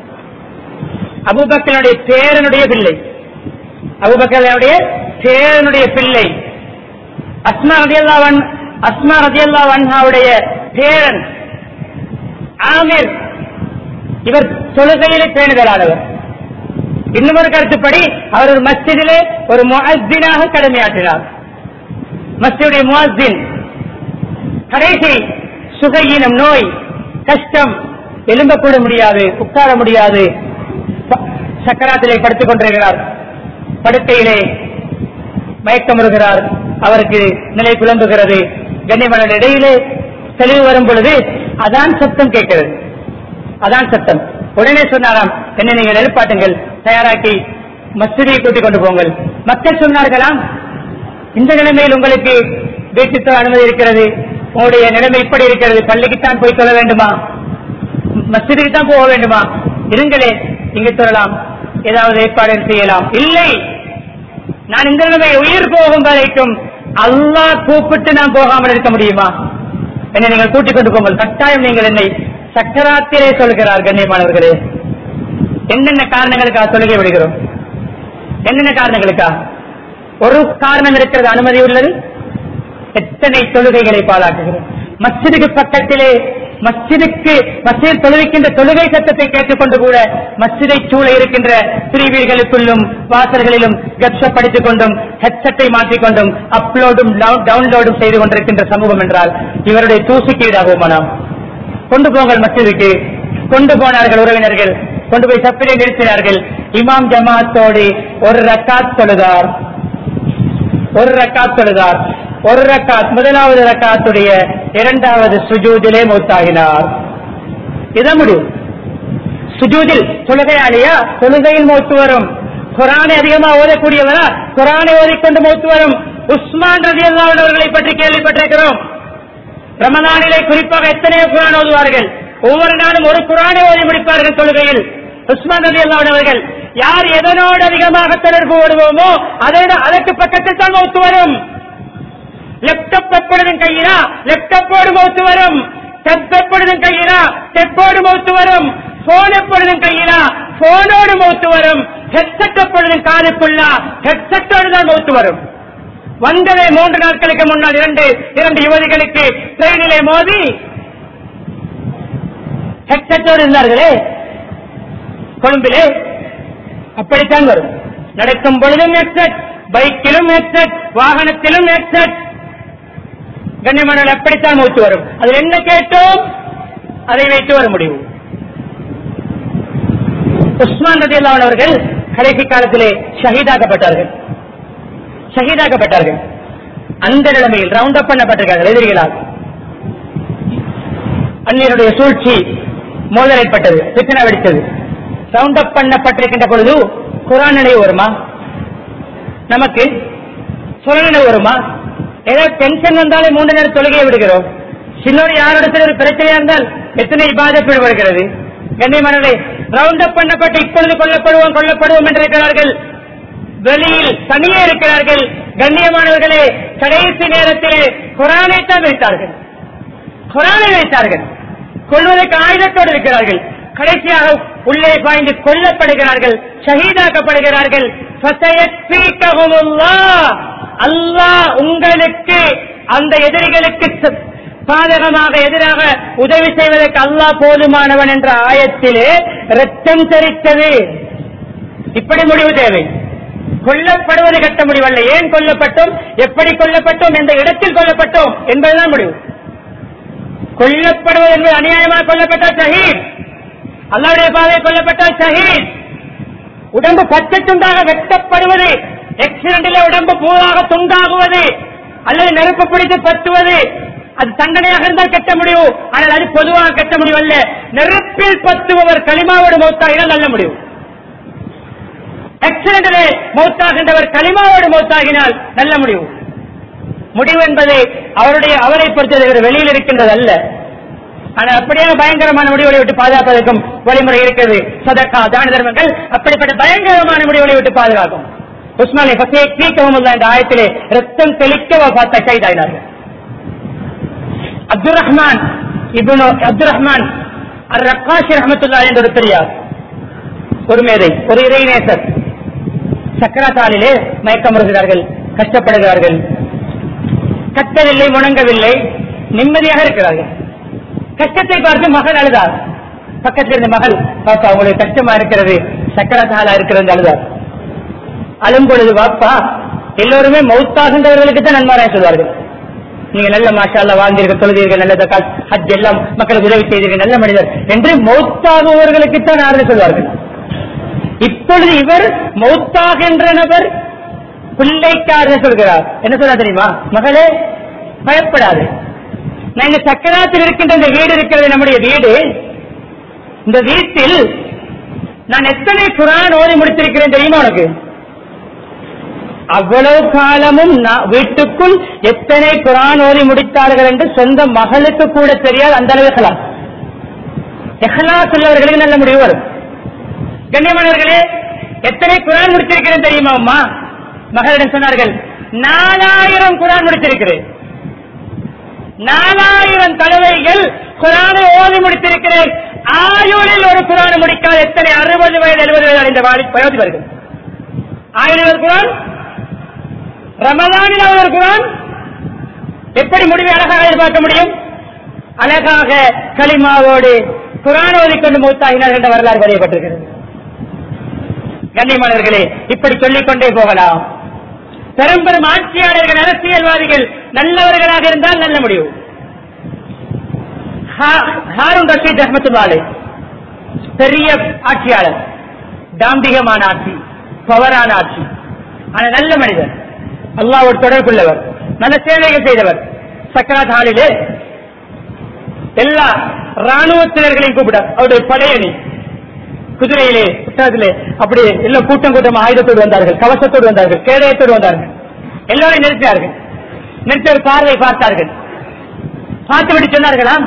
[SPEAKER 1] அபுபக்கனுடைய பேரனுடைய பிள்ளை அபுபக்கனுடைய பேரனுடைய பிள்ளை அஸ்மா ரதியல்லாவன் அஸ்மா ரதியல்லாவன்ஹாவுடைய பேரன் ஆமிர் இவர் தொழுகையிலே பேணுதலானவர் இன்னும் ஒரு கருத்துப்படி அவர் ஒரு மஸ்ஜிதிலே ஒரு முஅஸ்தினாக கடமையாற்றினார் மஸ்ஜிதுடைய முஅஸ்தின் கடைசி சுகையினம் நோய் கஷ்டம் எழும்பக்கூட முடியாது உட்கார முடியாது ப- சக்கராத்திலே படுத்துக் கொண்டிருக்கிறார் படுக்கையிலே மயக்கமுறுகிறார் அவருக்கு நிலை குழம்புகிறது கண்ணியமன இடையிலே தெளிவு வரும் பொழுது அதான் சத்தம் கேட்கிறது அதான் சத்தம் உடனே சொன்னாராம் என்ன நீங்கள் எழுப்பாட்டுங்கள் தயாராக்கி மசூதியை கூட்டிக் கொண்டு போங்கள் மக்கள் சொன்னார்களாம் இந்த நிலைமையில் உங்களுக்கு வீட்டுக்கு அனுமதி இருக்கிறது உங்களுடைய நிலைமை இப்படி இருக்கிறது பள்ளிக்குத்தான் போய் சொல்ல வேண்டுமா மஸ்ஜிதுக்கு தான் போக வேண்டுமா இருங்களே இங்கு சொல்லலாம் ஏதாவது ஏற்பாடு செய்யலாம் இல்லை நான் இந்த நிலைமை உயிர் போகும் வரைக்கும் அல்லாஹ் கூப்பிட்டு நான் போகாமல் இருக்க முடியுமா என்னை நீங்கள் கூட்டிக் கொண்டு போங்கள் கட்டாயம் நீங்கள் என்னை சக்கராத்திலே சொல்கிறார் கண்ணியமானவர்களே என்னென்ன காரணங்களுக்காக தொழுகை விடுகிறோம் என்னென்ன காரணங்களுக்கா ஒரு காரணம் இருக்கிறது அனுமதி உள்ளது எத்தனை தொழுகைகளை பாழாக்குகிறோம் மஸ்ஜிதுக்கு பக்கத்திலே மஸ்ஜிதுக்கு மஸ்ஜித் தொழுவிக்கின்ற தொழுகை சத்தத்தை கேட்டுக்கொண்டு கூட மஸ்ஜிதை சூழ இருக்கின்ற பிரிவீர்களுக்குள்ளும் வாசல்களிலும் கப்ஷப் படித்துக் கொண்டும் ஹெட்செட்டை மாற்றிக்கொண்டும் அப்லோடும் டவுன்லோடும் செய்து கொண்டிருக்கின்ற சமூகம் என்றால் இவருடைய தூசிக்கு ஈடாகுமா நாம் கொண்டு போங்கள் மஸ்ஜிதுக்கு கொண்டு போனார்கள் உறவினர்கள் கொண்டு போய் சப்பிலே நிறுத்தினார்கள் இமாம் ஜமாத்தோடு ஒரு ரக்காத் தொழுதார் ஒரு ரக்காத் தொழுதார் ஒரு ரக்காத் முதலாவது ரக்காத்துடைய இரண்டாவது சுஜூதிலே மூத்தாகினார் இதான் முடிவு சுஜூதில் தொழுகையாளியா தொழுகையில் மூத்து வரும் குரானை அதிகமா ஓதக்கூடியவரா குரானை ஓதிக்கொண்டு மூத்து வரும் உஸ்மான் ரதி அவர்களை பற்றி கேள்விப்பட்டிருக்கிறோம் ரமதானிலே குறிப்பாக எத்தனையோ குரான் ஓதுவார்கள் ஒவ்வொரு நாளும் ஒரு குரானை ஓதி முடிப்பார்கள் தொழுகையில் உஸ்மான் ரதி அவர்கள் யார் எதனோடு அதிகமாக தொடர்பு ஓடுவோமோ அதை அதற்கு பக்கத்தில் தான் மௌத்து வரும் லேப்டாப் எப்பொழுதும் கையிலா லேப்டாப்போடு மௌத்து வரும் டெப் எப்பொழுதும் கையிலா டெப்போடு மௌத்து வரும் போன் எப்பொழுதும் கையிலா போனோடு மௌத்து வரும் ஹெட்செட் எப்பொழுதும் காதுக்குள்ளா ஹெட்செட்டோடு தான் மௌத்து வரும் வந்ததே மூன்று நாட்களுக்கு முன்னால் இரண்டு இரண்டு யுவதிகளுக்கு ட்ரெயினிலே மோதி ஹெட்செட்டோடு இருந்தார்களே கொழும்பிலே அப்படித்தான் வரும் நடக்கும் பொழுதும் ஹெட்செட் பைக்கிலும் ஹெட்செட் வாகனத்திலும் ஹெட்செட் கண்ணியமான அப்படித்தான் மூச்சு வரும் அதில் என்ன கேட்டோம் அதை வைத்து வர முடியும் உஸ்மான் ரதி அவர்கள் கடைசி காலத்திலே ஷஹீதாக்கப்பட்டார்கள் ஷஹீதாக்கப்பட்டார்கள் அந்த நிலைமையில் ரவுண்ட் அப் பண்ணப்பட்டிருக்கார்கள் எதிரிகளால் அந்நியருடைய சூழ்ச்சி மோதல் ஏற்பட்டது பிரச்சனை வெடித்தது ரவுண்ட் அப் பண்ணப்பட்டிருக்கின்ற பொழுது குரான் நினைவு வருமா நமக்கு சுர நினைவு வருமா ஏதாவது டென்ஷன் வந்தாலே மூன்று நேரம் தொழுகையை விடுகிறோம் சின்னோர் யாரிடத்தில் ஒரு பிரச்சனையா இருந்தால் எத்தனை இபாதத் ஈடுபடுகிறது கண்ணியமானவர்களே ரவுண்ட் அப் பண்ணப்பட்டு இப்பொழுது கொல்லப்படுவோம் கொல்லப்படுவோம் என்று இருக்கிறார்கள் வெளியில் தனியே இருக்கிறார்கள் கண்ணியமானவர்களே கடைசி நேரத்திலே குரானை தான் வைத்தார்கள் குரானை வைத்தார்கள் கொள்வதற்கு ஆயுதத்தோடு இருக்கிறார்கள் கடைசியாக உள்ளே பாய்ந்து கொல்லப்படுகிறார்கள் ஷஹீதாக்கப்படுகிறார்கள் ஃபசயக்ஃபீகஹுமுல்லாஹ். அல்லாஹ் உங்களுக்கு அந்த எதிரிகளுக்கு ச- பாதகமாக எதிராக உதவி செய்வதற்கு அல்லாஹ் போதுமானவன் என்ற ஆயத்திலே ரத்தம் தெரித்தது இப்படி முடிவு தேவை கொல்லப்படுவது கட்ட முடிவல்ல ஏன் கொல்லப்பட்டோம் எப்படி கொல்லப்பட்டோம் எந்த இடத்தில் கொல்லப்பட்டோம் என்பதுதான் முடிவு கொல்லப்படுவது என்பது அநியாயமாக கொல்லப்பட்டால் ஷஹீத் அல்லாவுடைய பாதையில் கொல்லப்பட்டால் ஷஹீத் உடம்பு பச்சை துண்டாக வெட்டப்படுவது எக்சிடென்டில் உடம்பு பூவாக துண்டாகுவது அல்லது நெருப்பு பிடித்து பத்துவது அது தண்டனையாக இருந்தால் கட்ட முடிவு ஆனால் அது பொதுவாக கட்ட முடிவல்ல நெருப்பில் பத்துபவர் களிமாவோடு மௌத்தாகினால் நல்ல முடிவு ஆக்சிடென்டிலே மௌத்தாகின்றவர் களிமாவோடு மௌத்தாகினால் நல்ல முடிவு முடிவு என்பது அவருடைய அவரை பொறுத்தது வெளியில் இருக்கின்றது அல்ல ஆனால் அப்படியே பயங்கரமான முடிவுகளை விட்டு பாதுகாப்பதற்கும் வழிமுறை இருக்கிறது சதக்கா தான தர்மங்கள் அப்படிப்பட்ட பயங்கரமான முடிவுகளை விட்டு பாதுகாக்கும் உஸ்மானி பசையை தீக்கவும் உள்ள இந்த ஆயத்திலே ரத்தம் தெளிக்க பார்த்த கைதாயினார்கள் அப்துல் ரஹ்மான் இப்னு அப்துல் ரஹ்மான் அர் ரக்காஷி ரஹமத்துல்லா என்ற ஒரு பெரியார் ஒரு மேதை ஒரு இறைநேசர் சக்கரத்தாளிலே மயக்கம் வருகிறார்கள் கஷ்டப்படுகிறார்கள் கத்தவில்லை முணங்கவில்லை நிம்மதியாக இருக்கிறார்கள் கஷ்டத்தை பார்த்து மகள் அழுதார் பக்கத்தில் இருந்த மகள் பாப்பா உங்களுக்கு கஷ்டமா இருக்கிறது சக்கரத்தாளா இருக்கிறது அழுதார் அழும் பொழுது பாப்பா எல்லோருமே மௌத்தாகின்றவர்களுக்கு தான் நன்மாராய சொல்வார்கள் நீங்க நல்ல மாஷால்ல வாழ்ந்தீர்கள் தொழுதீர்கள் நல்ல தக்கால் ஹஜ் எல்லாம் மக்களுக்கு உதவி செய்தீர்கள் நல்ல மனிதர் என்று மௌத்தாகுவர்களுக்கு தான் ஆறுதல் சொல்வார்கள் இப்பொழுது இவர் மௌத்தாகின்ற நபர் பிள்ளைக்கு ஆறுதல் சொல்கிறார் என்ன சொல்றா தெரியுமா மகளே பயப்படாது நாங்க சக்கராத்தில் இருக்கின்ற இந்த வீடு இருக்கிறது நம்முடைய வீடு இந்த வீட்டில் நான் எத்தனை குரான் ஓதி முடித்திருக்கிறேன் தெரியுமா உனக்கு அவ்வளவு காலமும் நான் வீட்டுக்குள் எத்தனை குரான் ஓதி முடித்தார்கள் என்று சொந்த மகளுக்கு கூட தெரியாது அந்த அளவு எஹ்லாஸ் எஹ்லாஸ் உள்ளவர்களுக்கு நல்ல முடிவு வரும் கண்ணியமானவர்களே எத்தனை குரான் முடித்திருக்கிறேன் தெரியுமா அம்மா மகளிடம் சொன்னார்கள் நாலாயிரம் குரான் முடித்திருக்கிறேன் நாலாயிரம் தடவைகள் குரானை ஓதி முடித்திருக்கிறேன் ஆயுளில் ஒரு குரானை முடிக்காத எத்தனை அறுபது வயது எழுபது வயது அடைந்த வாலி- வயோதிபர்கள் ஆயுளில் ஒரு குரான் ரமதானில் ஒரு குரான் எப்படி முடிவை அழகாக எதிர்பார்க்க முடியும் அழகாக களிமாவோடு குரான் ஓதிக்கொண்டு மூத்தாகினார் என்ற வரலாறு பதியப்பட்டிருக்கிறது கண்ணியமானவர்களே இப்படி சொல்லிக் கொண்டே போகலாம் பெரும் பெரும் ஆட்சியாளர்கள் அரசியல்வாதிகள் நல்லவர்களாக இருந்தால் நல்ல முடிவு ஹா- ஹாரூன் ரஷீத் அஹமத்துல்லாலே பெரிய ஆட்சியாளர் தாம்பிகமான ஆட்சி பவரான ஆட்சி ஆனால் நல்ல மனிதர் அல்லாவோடு தொடர்புள்ளவர் நல்ல சேவைகள் செய்தவர் சக்கராத் ஹாலிலே எல்லா ராணுவத்தினர்களையும் கூப்பிட அவருடைய படையணி குதிரையிலே புத்தகத்திலே அப்படி எல்லாம் கூட்டம் கூட்டம் ஆயுதத்தோடு வந்தார்கள் கவசத்தோடு வந்தார்கள் கேடயத்தோடு வந்தார்கள் எல்லோரையும் நிறுத்தினார்கள் நிறுத்தி ஒரு பார்வை பார்த்தார்கள் பார்த்துவிட்டு சொன்னார்களாம்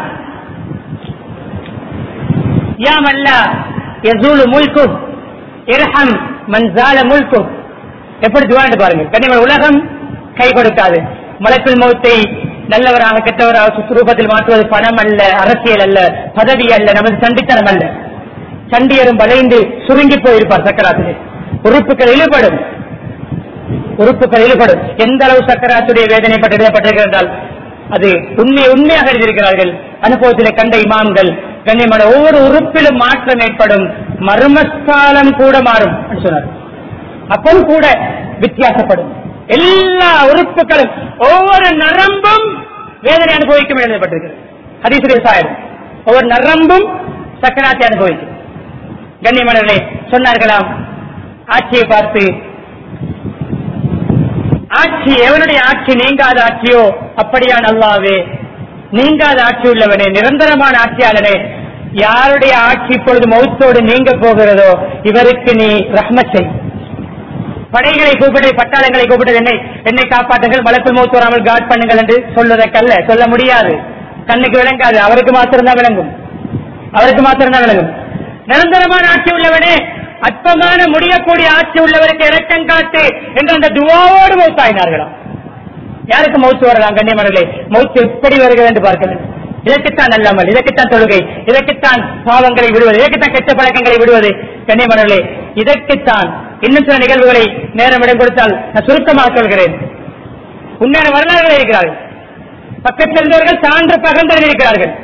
[SPEAKER 1] யா மல்லா யசூலு முல்கு இரஹம் மன்சால முல்கு எப்படி துவாண்டு பாருங்க கண்ணியமான உலகம் கை கொடுக்காது மலக்குள் மௌத்தை நல்லவராக கெட்டவராக சுரூபத்தில் மாற்றுவது பணம் அல்ல அரசியல் அல்ல பதவி அல்ல நமது சண்டித்தனம் அல்ல சண்டியரும் வளைந்து சுருங்கி போயிருப்பார் சக்கராத்திலே உறுப்புகள் இழுபடும் உறுப்புகள் இழுபடும் எந்த அளவு சக்கராத்துடைய வேதனை பற்றி எழுதப்பட்டிருக்கிறது என்றால் அது உண்மை உண்மையாக எழுதியிருக்கிறார்கள் அனுபவத்திலே கண்ட இமாம்கள் கண்ணியமான ஒவ்வொரு உறுப்பிலும் மாற்றம் ஏற்படும் மர்மஸ்தாலம் கூட மாறும் என்று சொன்னார் அப்பவும் கூட வித்தியாசப்படும் எல்லா உறுப்புகளும் ஒவ்வொரு நரம்பும் வேதனை அனுபவிக்கும் என்று எழுதப்பட்டிருக்கிறது ஹதீசுடைய சாயம் ஒவ்வொரு நரம்பும் சக்கராத்தை அனுபவிக்கும் கண்ணியமானவர்களே சொன்னார்களாம் ஆட்சியை பார்த்து ஆட்சி எவனுடைய ஆட்சி நீங்காத ஆட்சியோ அப்படியான் அல்லாவே நீங்காத ஆட்சி உள்ளவனே நிரந்தரமான ஆட்சியாளனே யாருடைய ஆட்சி இப்பொழுது மௌத்தோடு நீங்க போகிறதோ இவருக்கு நீ ரஹ்மத் செய் படைகளை கூப்பிட்டு பட்டாளங்களை கூப்பிட்டு என்னை என்னை காப்பாற்றுங்கள் மலக்குள் மௌத்து வராமல் காட் பண்ணுங்கள் என்று சொல்வதற்கல்ல சொல்ல முடியாது கண்ணுக்கு விளங்காது அவருக்கு மாத்திரம் தான் விளங்கும் அவருக்கு மாத்திரம் தான் விளங்கும் நிரந்தரமான ஆட்சி உள்ளவனே அற்பமான முடியக்கூடிய ஆட்சி உள்ளவருக்கு இறக்கம் காட்டு என்று அந்த துவாவோடு மௌத்தாயினார்களாம் யாருக்கு மௌத்து வரலாம் கண்ணியமர்களே மௌத்து எப்படி வருகிறது என்று பார்க்க வேண்டும் இதற்குத்தான் நல்லமல் இதற்குத்தான் தொழுகை இதற்குத்தான் பாவங்களை விடுவது இதற்குத்தான் கெட்ட பழக்கங்களை விடுவது கண்ணியமர்களே இதற்குத்தான் இன்னும் சில நிகழ்வுகளை நேரம் இடம் கொடுத்தால் நான் சுருக்கமாக சொல்கிறேன் உண்மையான வரலாறுகள் இருக்கிறார்கள் பக்கத்தில் இருந்தவர்கள் சான்று பகந்தர்கள் இருக்கிறார்கள்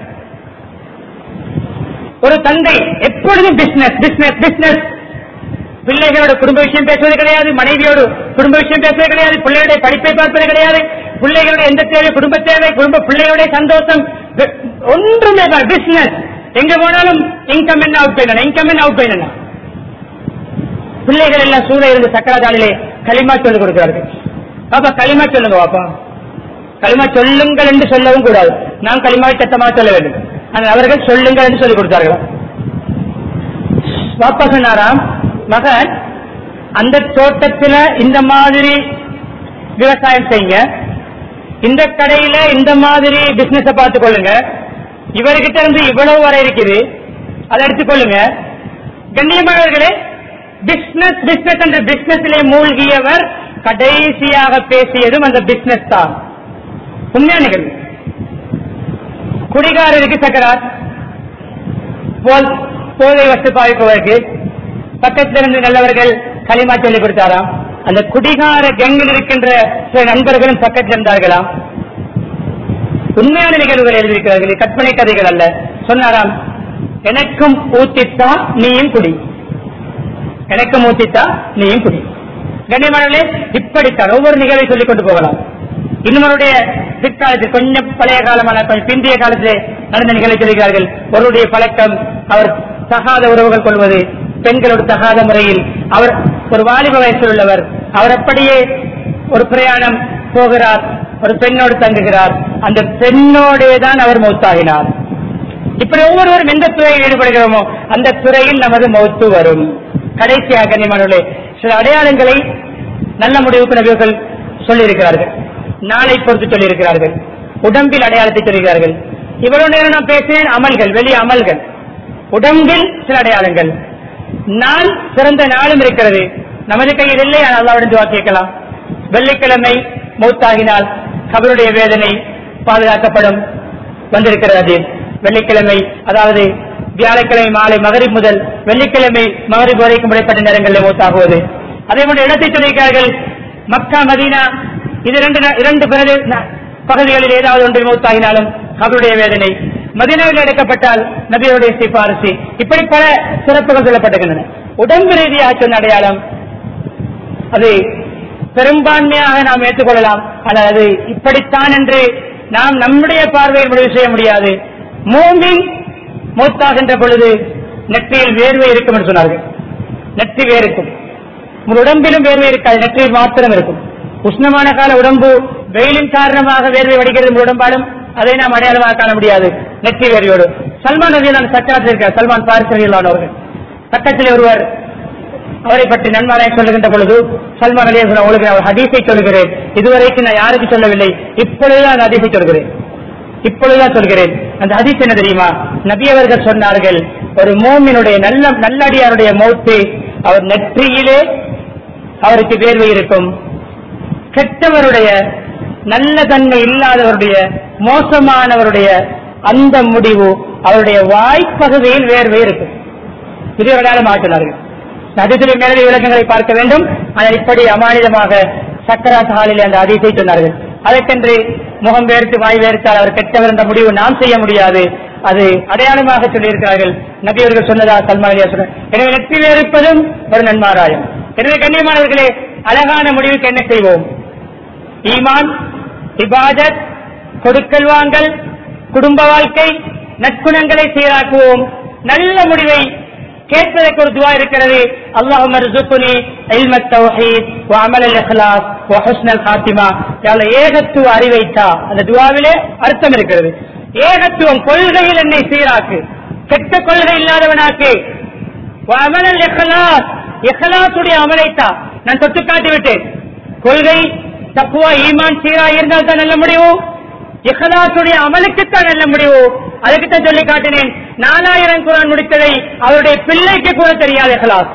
[SPEAKER 1] ஒரு தந்தை எப்பொழுதும் பிசினஸ் பிசினஸ் பிசினஸ் பிள்ளைகளோட குடும்ப விஷயம் பேசுவது கிடையாது மனைவியோடு குடும்ப விஷயம் பேசுவது கிடையாது பிள்ளைகளுடைய படிப்பை பார்ப்பது கிடையாது பிள்ளைகளுடைய எந்த தேவை குடும்ப தேவை குடும்ப பிள்ளைகளுடைய சந்தோஷம் வெ- ஒன்றுமே பிசினஸ் எங்க போனாலும் இன்கம் என்ன அவுட் என்ன இன்கம் என்ன அவுட் என்ன பிள்ளைகள் எல்லாம் சூழ இருந்து சக்கரதாளிலே களிமா சொல்லிக் கொடுக்கிறார்கள் பாப்பா களிமா சொல்லுங்க பாப்பா களிமா சொல்லுங்கள் என்று சொல்லவும் கூடாது நாம் களிமாவை சத்தமாக சொல்ல வேண்டும் ஆனால் அவர்கள் சொல்லுங்கள் என்று சொல்லிக் கொடுத்தார்களா பாப்பா சொன்னாராம் மகன் அந்த தோட்டத்துல இந்த மாதிரி விவசாயம் செய்யுங்க இந்த கடையில இந்த மாதிரி பிசினஸ் பார்த்துக் கொள்ளுங்க இவர்கிட்ட இருந்து இவ்வளவு வரை இருக்குது அதை எடுத்துக்கொள்ளுங்க கண்ணியமானவர்களே பிசினஸ் பிசினஸ் என்ற பிசினஸிலே மூழ்கியவர் கடைசியாக பேசியதும் அந்த பிசினஸ் தான் உண்மையான நிகழ்வு குடிகாரருக்கு சக்கராத் போல் போதை வசதி பாவிப்பவருக்கு பக்கத்தில் இருந்து நல்லவர்கள் களிமா சொல்லிக் கொடுத்தாராம் அந்த குடிகார கெங்கில் இருக்கின்ற சில நண்பர்களும் பக்கத்தில் இருந்தார்களாம் உண்மையான நிகழ்வுகள் எழுதியிருக்கிறார்கள் இது கற்பனை கதைகள் அல்ல சொன்னாராம் எனக்கும் ஊத்தித்தா நீயும் குடி எனக்கும் ஊத்தித்தா நீயும் குடி கண்ணியமானவர்களே இப்படித்தான் ஒவ்வொரு நிகழ்வை சொல்லிக் கொண்டு போகலாம் இன்னும் அவருடைய பிற்காலத்தில் கொஞ்சம் பழைய காலமான கொஞ்சம் பிந்திய காலத்திலே நடந்த நிகழ்வை சொல்கிறார்கள் ஒருவருடைய பழக்கம் அவர் தகாத உறவுகள் கொள்வது பெண்களோடு தகாத முறையில் அவர் ஒரு வாலிப வயசில் உள்ளவர் அவர் அப்படியே ஒரு பிரயாணம் போகிறார் ஒரு பெண்ணோடு தங்குகிறார் அந்த பெண்ணோடே தான் அவர் மௌத்தாகினார் இப்படி ஒவ்வொருவரும் எந்த துறையில் ஈடுபடுகிறோமோ அந்த துறையில் நமது மௌத்து வரும் கடைசியாக கண்ணியமானவர்களே சில அடையாளங்களை நல்ல முடிவுக்கு நபிகள் சொல்லியிருக்கிறார்கள் நாளை பொறுத்து சொல்லியிருக்கிறார்கள் உடம்பில் அடையாளத்தை சொல்கிறார்கள் இவ்வளவு நேரம் நான் பேசினேன் அமல்கள் வெளி அமல்கள் உடம்பில் சில அடையாளங்கள் நாள் சிறந்த நாளும் இருக்கிறது நமது கையில் இல்லை ஆனால் அல்லாவிடம் துவா கேட்கலாம் வெள்ளிக்கிழமை மௌத்தாகினால் கபருடைய வேதனை பாதுகாக்கப்படும் வந்திருக்கிறது அது வெள்ளிக்கிழமை அதாவது வியாழக்கிழமை மாலை மகரிப் முதல் வெள்ளிக்கிழமை மகரிப் வரைக்கும் இடைப்பட்ட நேரங்களில் மூத்தாகுவது அதே போன்ற இடத்தை சொல்லியிருக்கிறார்கள் மக்கா மதீனா இது இரண்டு ந- இரண்டு பிரதே- ந- பகுதிகளில் ஏதாவது ஒன்றில் மூத்தாகினாலும் அவருடைய வேதனை மதீனாவில் எடுக்கப்பட்டால் நபியுடைய சிபாரசு இப்படி பல சிறப்புகள் சொல்லப்பட்டிருக்கின்றன உடம்பு ரீதியாக சொன்ன அடையாளம் அது பெரும்பான்மையாக நாம் ஏற்றுக்கொள்ளலாம் ஆனால் அது இப்படித்தான் என்று நாம் நம்முடைய பார்வையில் முடிவு செய்ய முடியாது மூமின் மூத்தாகின்ற பொழுது நெற்றியில் வேர்வை இருக்கும் என்று சொன்னார்கள் நெற்றி வேர்க்கும் உங்கள் உடம்பிலும் வேர்வை இருக்காது நெற்றியில் மாத்திரம் இருக்கும் உஷ்ணமான கால உடம்பு வெயிலின் காரணமாக வேர்வை வடிக்கிறது உங்கள் உடம்பாலும் அதை நாம் அடையாளமாக காண முடியாது நெற்றி வேர்வையோடு சல்மான் ரவியலான சக்கரத்தில் இருக்கிறார் சல்மான் பாரிஸ் ரவியலானவர்கள் பக்கத்தில் ஒருவர் அவரை பற்றி நன்மாராய் சொல்லுகின்ற பொழுது சல்மான் அலி உங்களுக்கு அவர் ஹதீஸை சொல்கிறேன் இதுவரைக்கும் நான் யாருக்கு சொல்லவில்லை இப்பொழுதுதான் அந்த ஹதீஸை சொல்கிறேன் இப்பொழுதுதான் சொல்கிறேன் அந்த ஹதீஸ் என்ன தெரியுமா நபி அவர்கள் சொன்னார்கள் ஒரு மோமினுடைய நல்ல நல்லடியாருடைய மௌத்து அவர் நெற்றியிலே அவருக்கு வேர்வை இருக்கும் கெட்டவருடைய நல்ல தன்மை இல்லாதவருடைய மோசமானவருடைய அந்த முடிவு அவருடைய வாய்ப்பகுதியில் வேர்வை இருக்கும் இது ஒரு காலம் ஆற்றினார்கள் அதிசய மேலதி விளக்கங்களை பார்க்க வேண்டும் ஆனால் இப்படி அமானிதமாக சக்கராத் ஹாலில் அந்த அதிசை சொன்னார்கள் அதற்கென்று முகம் வேர்த்து வாய் வேர்த்தால் அவர் கெட்டவர் என்ற முடிவு நாம் செய்ய முடியாது அது அடையாளமாக சொல்லியிருக்கிறார்கள் நபியவர்கள் சொன்னதா சல்மான் அலியா சொன்னார் எனவே நெற்றி வேறுப்பதும் ஒரு நன்மாராயம் எனவே கண்ணியமானவர்களே அழகான முடிவுக்கு என்ன செய்வோம் ஈமான் இபாதத் கொடுக்கல் வாங்கல் குடும்ப வாழ்க்கை நற்குணங்களை சீராக்குவோம் நல்ல முடிவை கேட்பதற்கு ஒரு துவா இருக்கிறது அல்லாஹும் ارزقني علم التوحيد وعمل الاخلاص وحسن الخاتمه யா அல்லாஹ் ஏகத்துவ அறிவைத்தா அந்த துவாவிலே அர்த்தம் இருக்கிறது ஏகத்துவம் கொள்கையில் என்னை சீராக்கு கெட்ட கொள்கை இல்லாதவனாக்கு அமலல் இஹ்லாஸ் இஹ்லாசுடைய அமலைத்தா நான் தொட்டு காட்டி விட்டேன் கொள்கை தக்குவா ஈமான் சீரா இருந்தால் தான் நல்ல முடிவு இஹலாசுடைய அமலுக்குத்தான் நல்ல முடிவு அதுக்குத்தான் சொல்லி காட்டினேன் நாலாயிரம் குரான் முடித்ததை அவருடைய பிள்ளைக்கு கூட தெரியாது இஹலாஸ்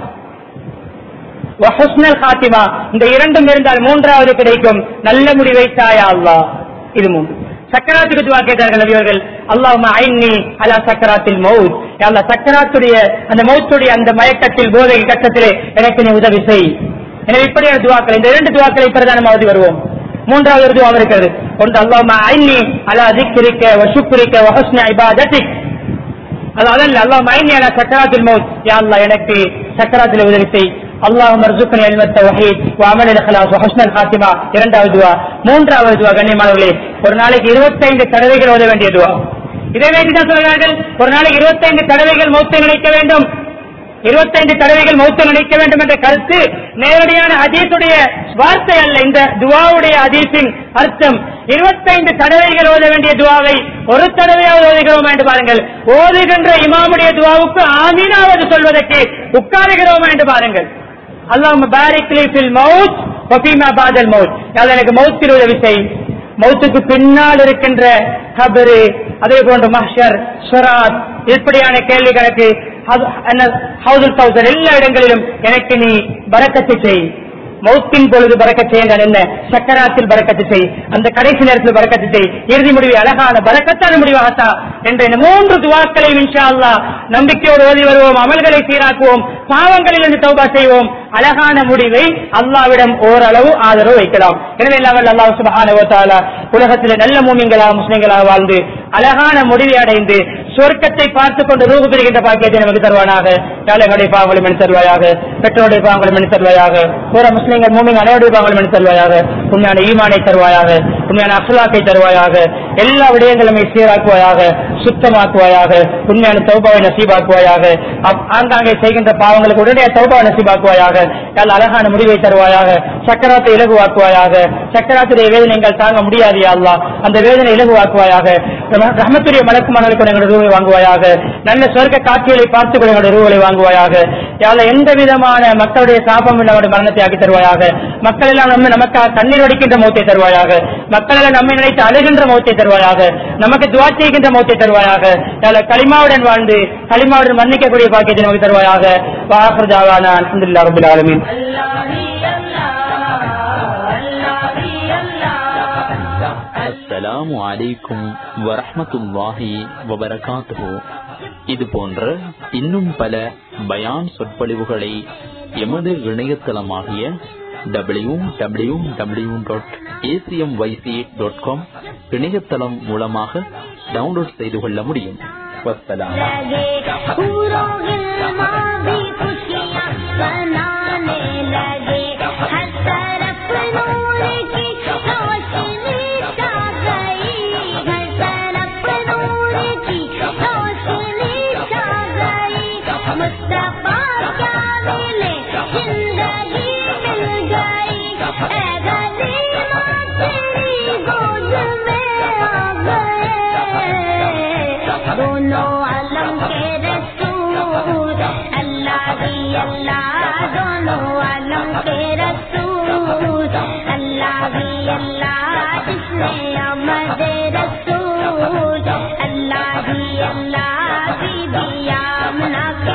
[SPEAKER 1] வஹுஸ்னல் காத்திமா இந்த இரண்டும் இருந்தால் மூன்றாவது கிடைக்கும் நல்ல முடிவை தாயா அல்லாஹ் இது மூன்று சக்கராத்துக்கு துவா கேட்டார்கள் நபியவர்கள் அல்லாஹ் ஐன்னி அலா சக்கராத்தில் மவுத் அல்லா சக்கராத்துடைய அந்த மௌத்துடைய அந்த மயக்கத்தில் போதை கட்டத்திலே எனக்கு நீ உதவி செய் எனவே இப்படியான துவாக்கள் இந்த இரண்டு துவாக்களை பிரதானமாவது வருவோம் மூன்றாவது ஒரு துவா இருக்கிறது ஒன்று அல்லாஹ் ஐன்னி அலா திக்ரிக்க வசுக்குரிக்க வஹஸ்ன இபாதத்திக் அதாவது அல்லாஹ் மைனி அலா சக்கராத்தில் மவுத் யா அல்லாஹ் எனக்கு சக்கராத்தில் உதவி செய் அல்லாஹ் மர்சுக்கன் எல்மத்த வஹீத் வஅமல் இஹ்லாஸ் வஹஸ்னல் காத்திமா இரண்டாவது துவா மூன்றாவது துவா கண்ணியமானவர்களே ஒரு நாளைக்கு 25 தடவைகள் ஓத வேண்டிய துவா இதை வேண்டி தான் சொல்கிறார்கள் ஒரு நாளைக்கு 25 தடவைகள் மௌத்தை நினைக்க வேண்டும் 25 தடவைகள் மௌத்தை நினைக்க வேண்டும் என்ற கருத்து நேரடியான அதீசுடைய வார்த்தை அல்ல இந்த துவாவுடைய அதீசின் அர்த்தம் 25 தடவைகள் ஓத வேண்டிய துவாவை ஒரு தடவையாவது ஓதுகிறோம் என்று பாருங்கள் ஓதுகின்ற இமாமுடைய துவாவுக்கு ஆமீனாவது சொல்வதற்கு உட்காருகிறோம் என்று பாருங்கள் அல்லாஹ் பாரிக் லி ஃபில் மவுத் வஃபீமா பாதல் மவுத் அது எனக்கு மவுத்தில் உதவி செய் மௌத்துக்கு பின்னால் இருக்கின்ற கபரு அதே போன்று மஹ்ஷர் ஸ்வராத் இப்படியான கேள்விகளுக்கு ஹவுதுல் கௌசர் எல்லா இடங்களிலும் எனக்கு நீ பரக்கத்து செய் மௌத்தின் பொழுது பறக்கச் செய்யுங்கள் என்ன சக்கராத்தில் பறக்கத்து செய் அந்த கடைசி நேரத்தில் பறக்கத்து செய் இறுதி முடிவு அழகான பறக்கத்தான முடிவாகத்தா என்ற இந்த மூன்று துவாக்களையும் இன்ஷா அல்லாஹ் நம்பிக்கையோடு ஓதி வருவோம் அமல்களை சீராக்குவோம் பாவங்களில் இருந்து தௌபா செய்வோம் அழகான முடிவை அல்லாவிடம் ஓரளவு ஆதரவு வைக்கலாம் எனவே இல்லாமல் அல்லாஹ் சுபஹானஹு வ தஆலா உலகத்தில் நல்ல மூமின்களாக முஸ்லிம்களாக வாழ்ந்து அழகான முடிவை அடைந்து சொர்க்கத்தை பார்த்துக் கொண்டு ரூபு பெறுகின்ற பாக்கியத்தை நமக்கு தருவானாக ஏழைகளுடைய பாவங்களை மனு தருவாயாக பெற்றோருடைய பாவங்களை மனு தருவாயாக பிற முஸ்லிம்கள் மூமின் அனைவருடைய பாவங்களை மனு தருவாயாக உண்மையான ஈமானை தருவாயாக உண்மையான அசுலாக்கை தருவாயாக எல்லா விடயங்களுமே சீராக்குவாயாக சுத்தமாக்குவாயாக உண்மையான தௌபாவை நசீபாக்குவாயாக அப்- ஆங்காங்கே செய்கின்ற பாவங்களுக்கு உடனே தௌபாவை நசீபாக்குவாயாக நல்ல அழகான முடிவை தருவாயாக சக்கராத்தை இலகுவாக்குவாயாக சக்கராத்துடைய வேதனை எங்கள் தாங்க முடியாது யா அல்லாஹ் அந்த வேதனை இலகுவாக்குவாயாக ரஹ- ரஹ்மத்துடைய மலக்குமார்களுக்கு எங்களுடைய ரூவை வாங்குவாயாக நல்ல சொர்க்க காட்சிகளை பார்த்துக் கொள்ள எங்களுடைய ரூகளை வாங்குவாயாக யால எந்த விதமான மக்களுடைய சாபம் இல்லாமல் மரணத்தை ஆக்கி தருவாயாக மக்கள் எல்லாம் நம்ம நமக்காக கண்ணீர் வடிக்கின்ற மௌத்தை தருவாயாக மக்கள் எல்லாம் நம்மை நினைத்து அழுகின்ற மௌத்தை தருவாயாக நமக்கு துவா செய்கின்ற மௌத்தை தருவாயாக யால களிமாவுடன் வாழ்ந்து களிமாவுடன் மன்னிக்கக்கூடிய பாக்கியத்தை நமக்கு தருவாயாக வாஹர் ஜாவானா அல்ஹம்துலில்லாஹி ரப்பில் ஆலமீன்
[SPEAKER 2] அஸ்ஸலாமு அலைக்கும் வரஹ்மத்துல்லாஹி வபரகாத்துஹு இது போன்ற இன்னும் பல பயான் சொற்பொழிவுகளை எமது இணையதளமாகிய W W W dot ACM YC dot com இணையதளம் மூலமாக டவுன்லோட் செய்து கொள்ள முடியும் வஸ்ஸலாம்
[SPEAKER 3] लगे पूरों गिलमा भी खुशियाँ मनाने लगे हर तरफ नूर की रोशनी छा गई हर तरफ नूर की रोशनी छा गई मुस्तफा क्या मिले जिंदगी मिल गई ऐ गरीबा तेरी गोद में आ गए दोनों आलम के रसूल अल्लाह ही अल्लाह दोनों आलम के रसूल अल्लाह ही अल्लाह जिसने अमद रसूल अल्लाह ही अल्लाह की भी आमना के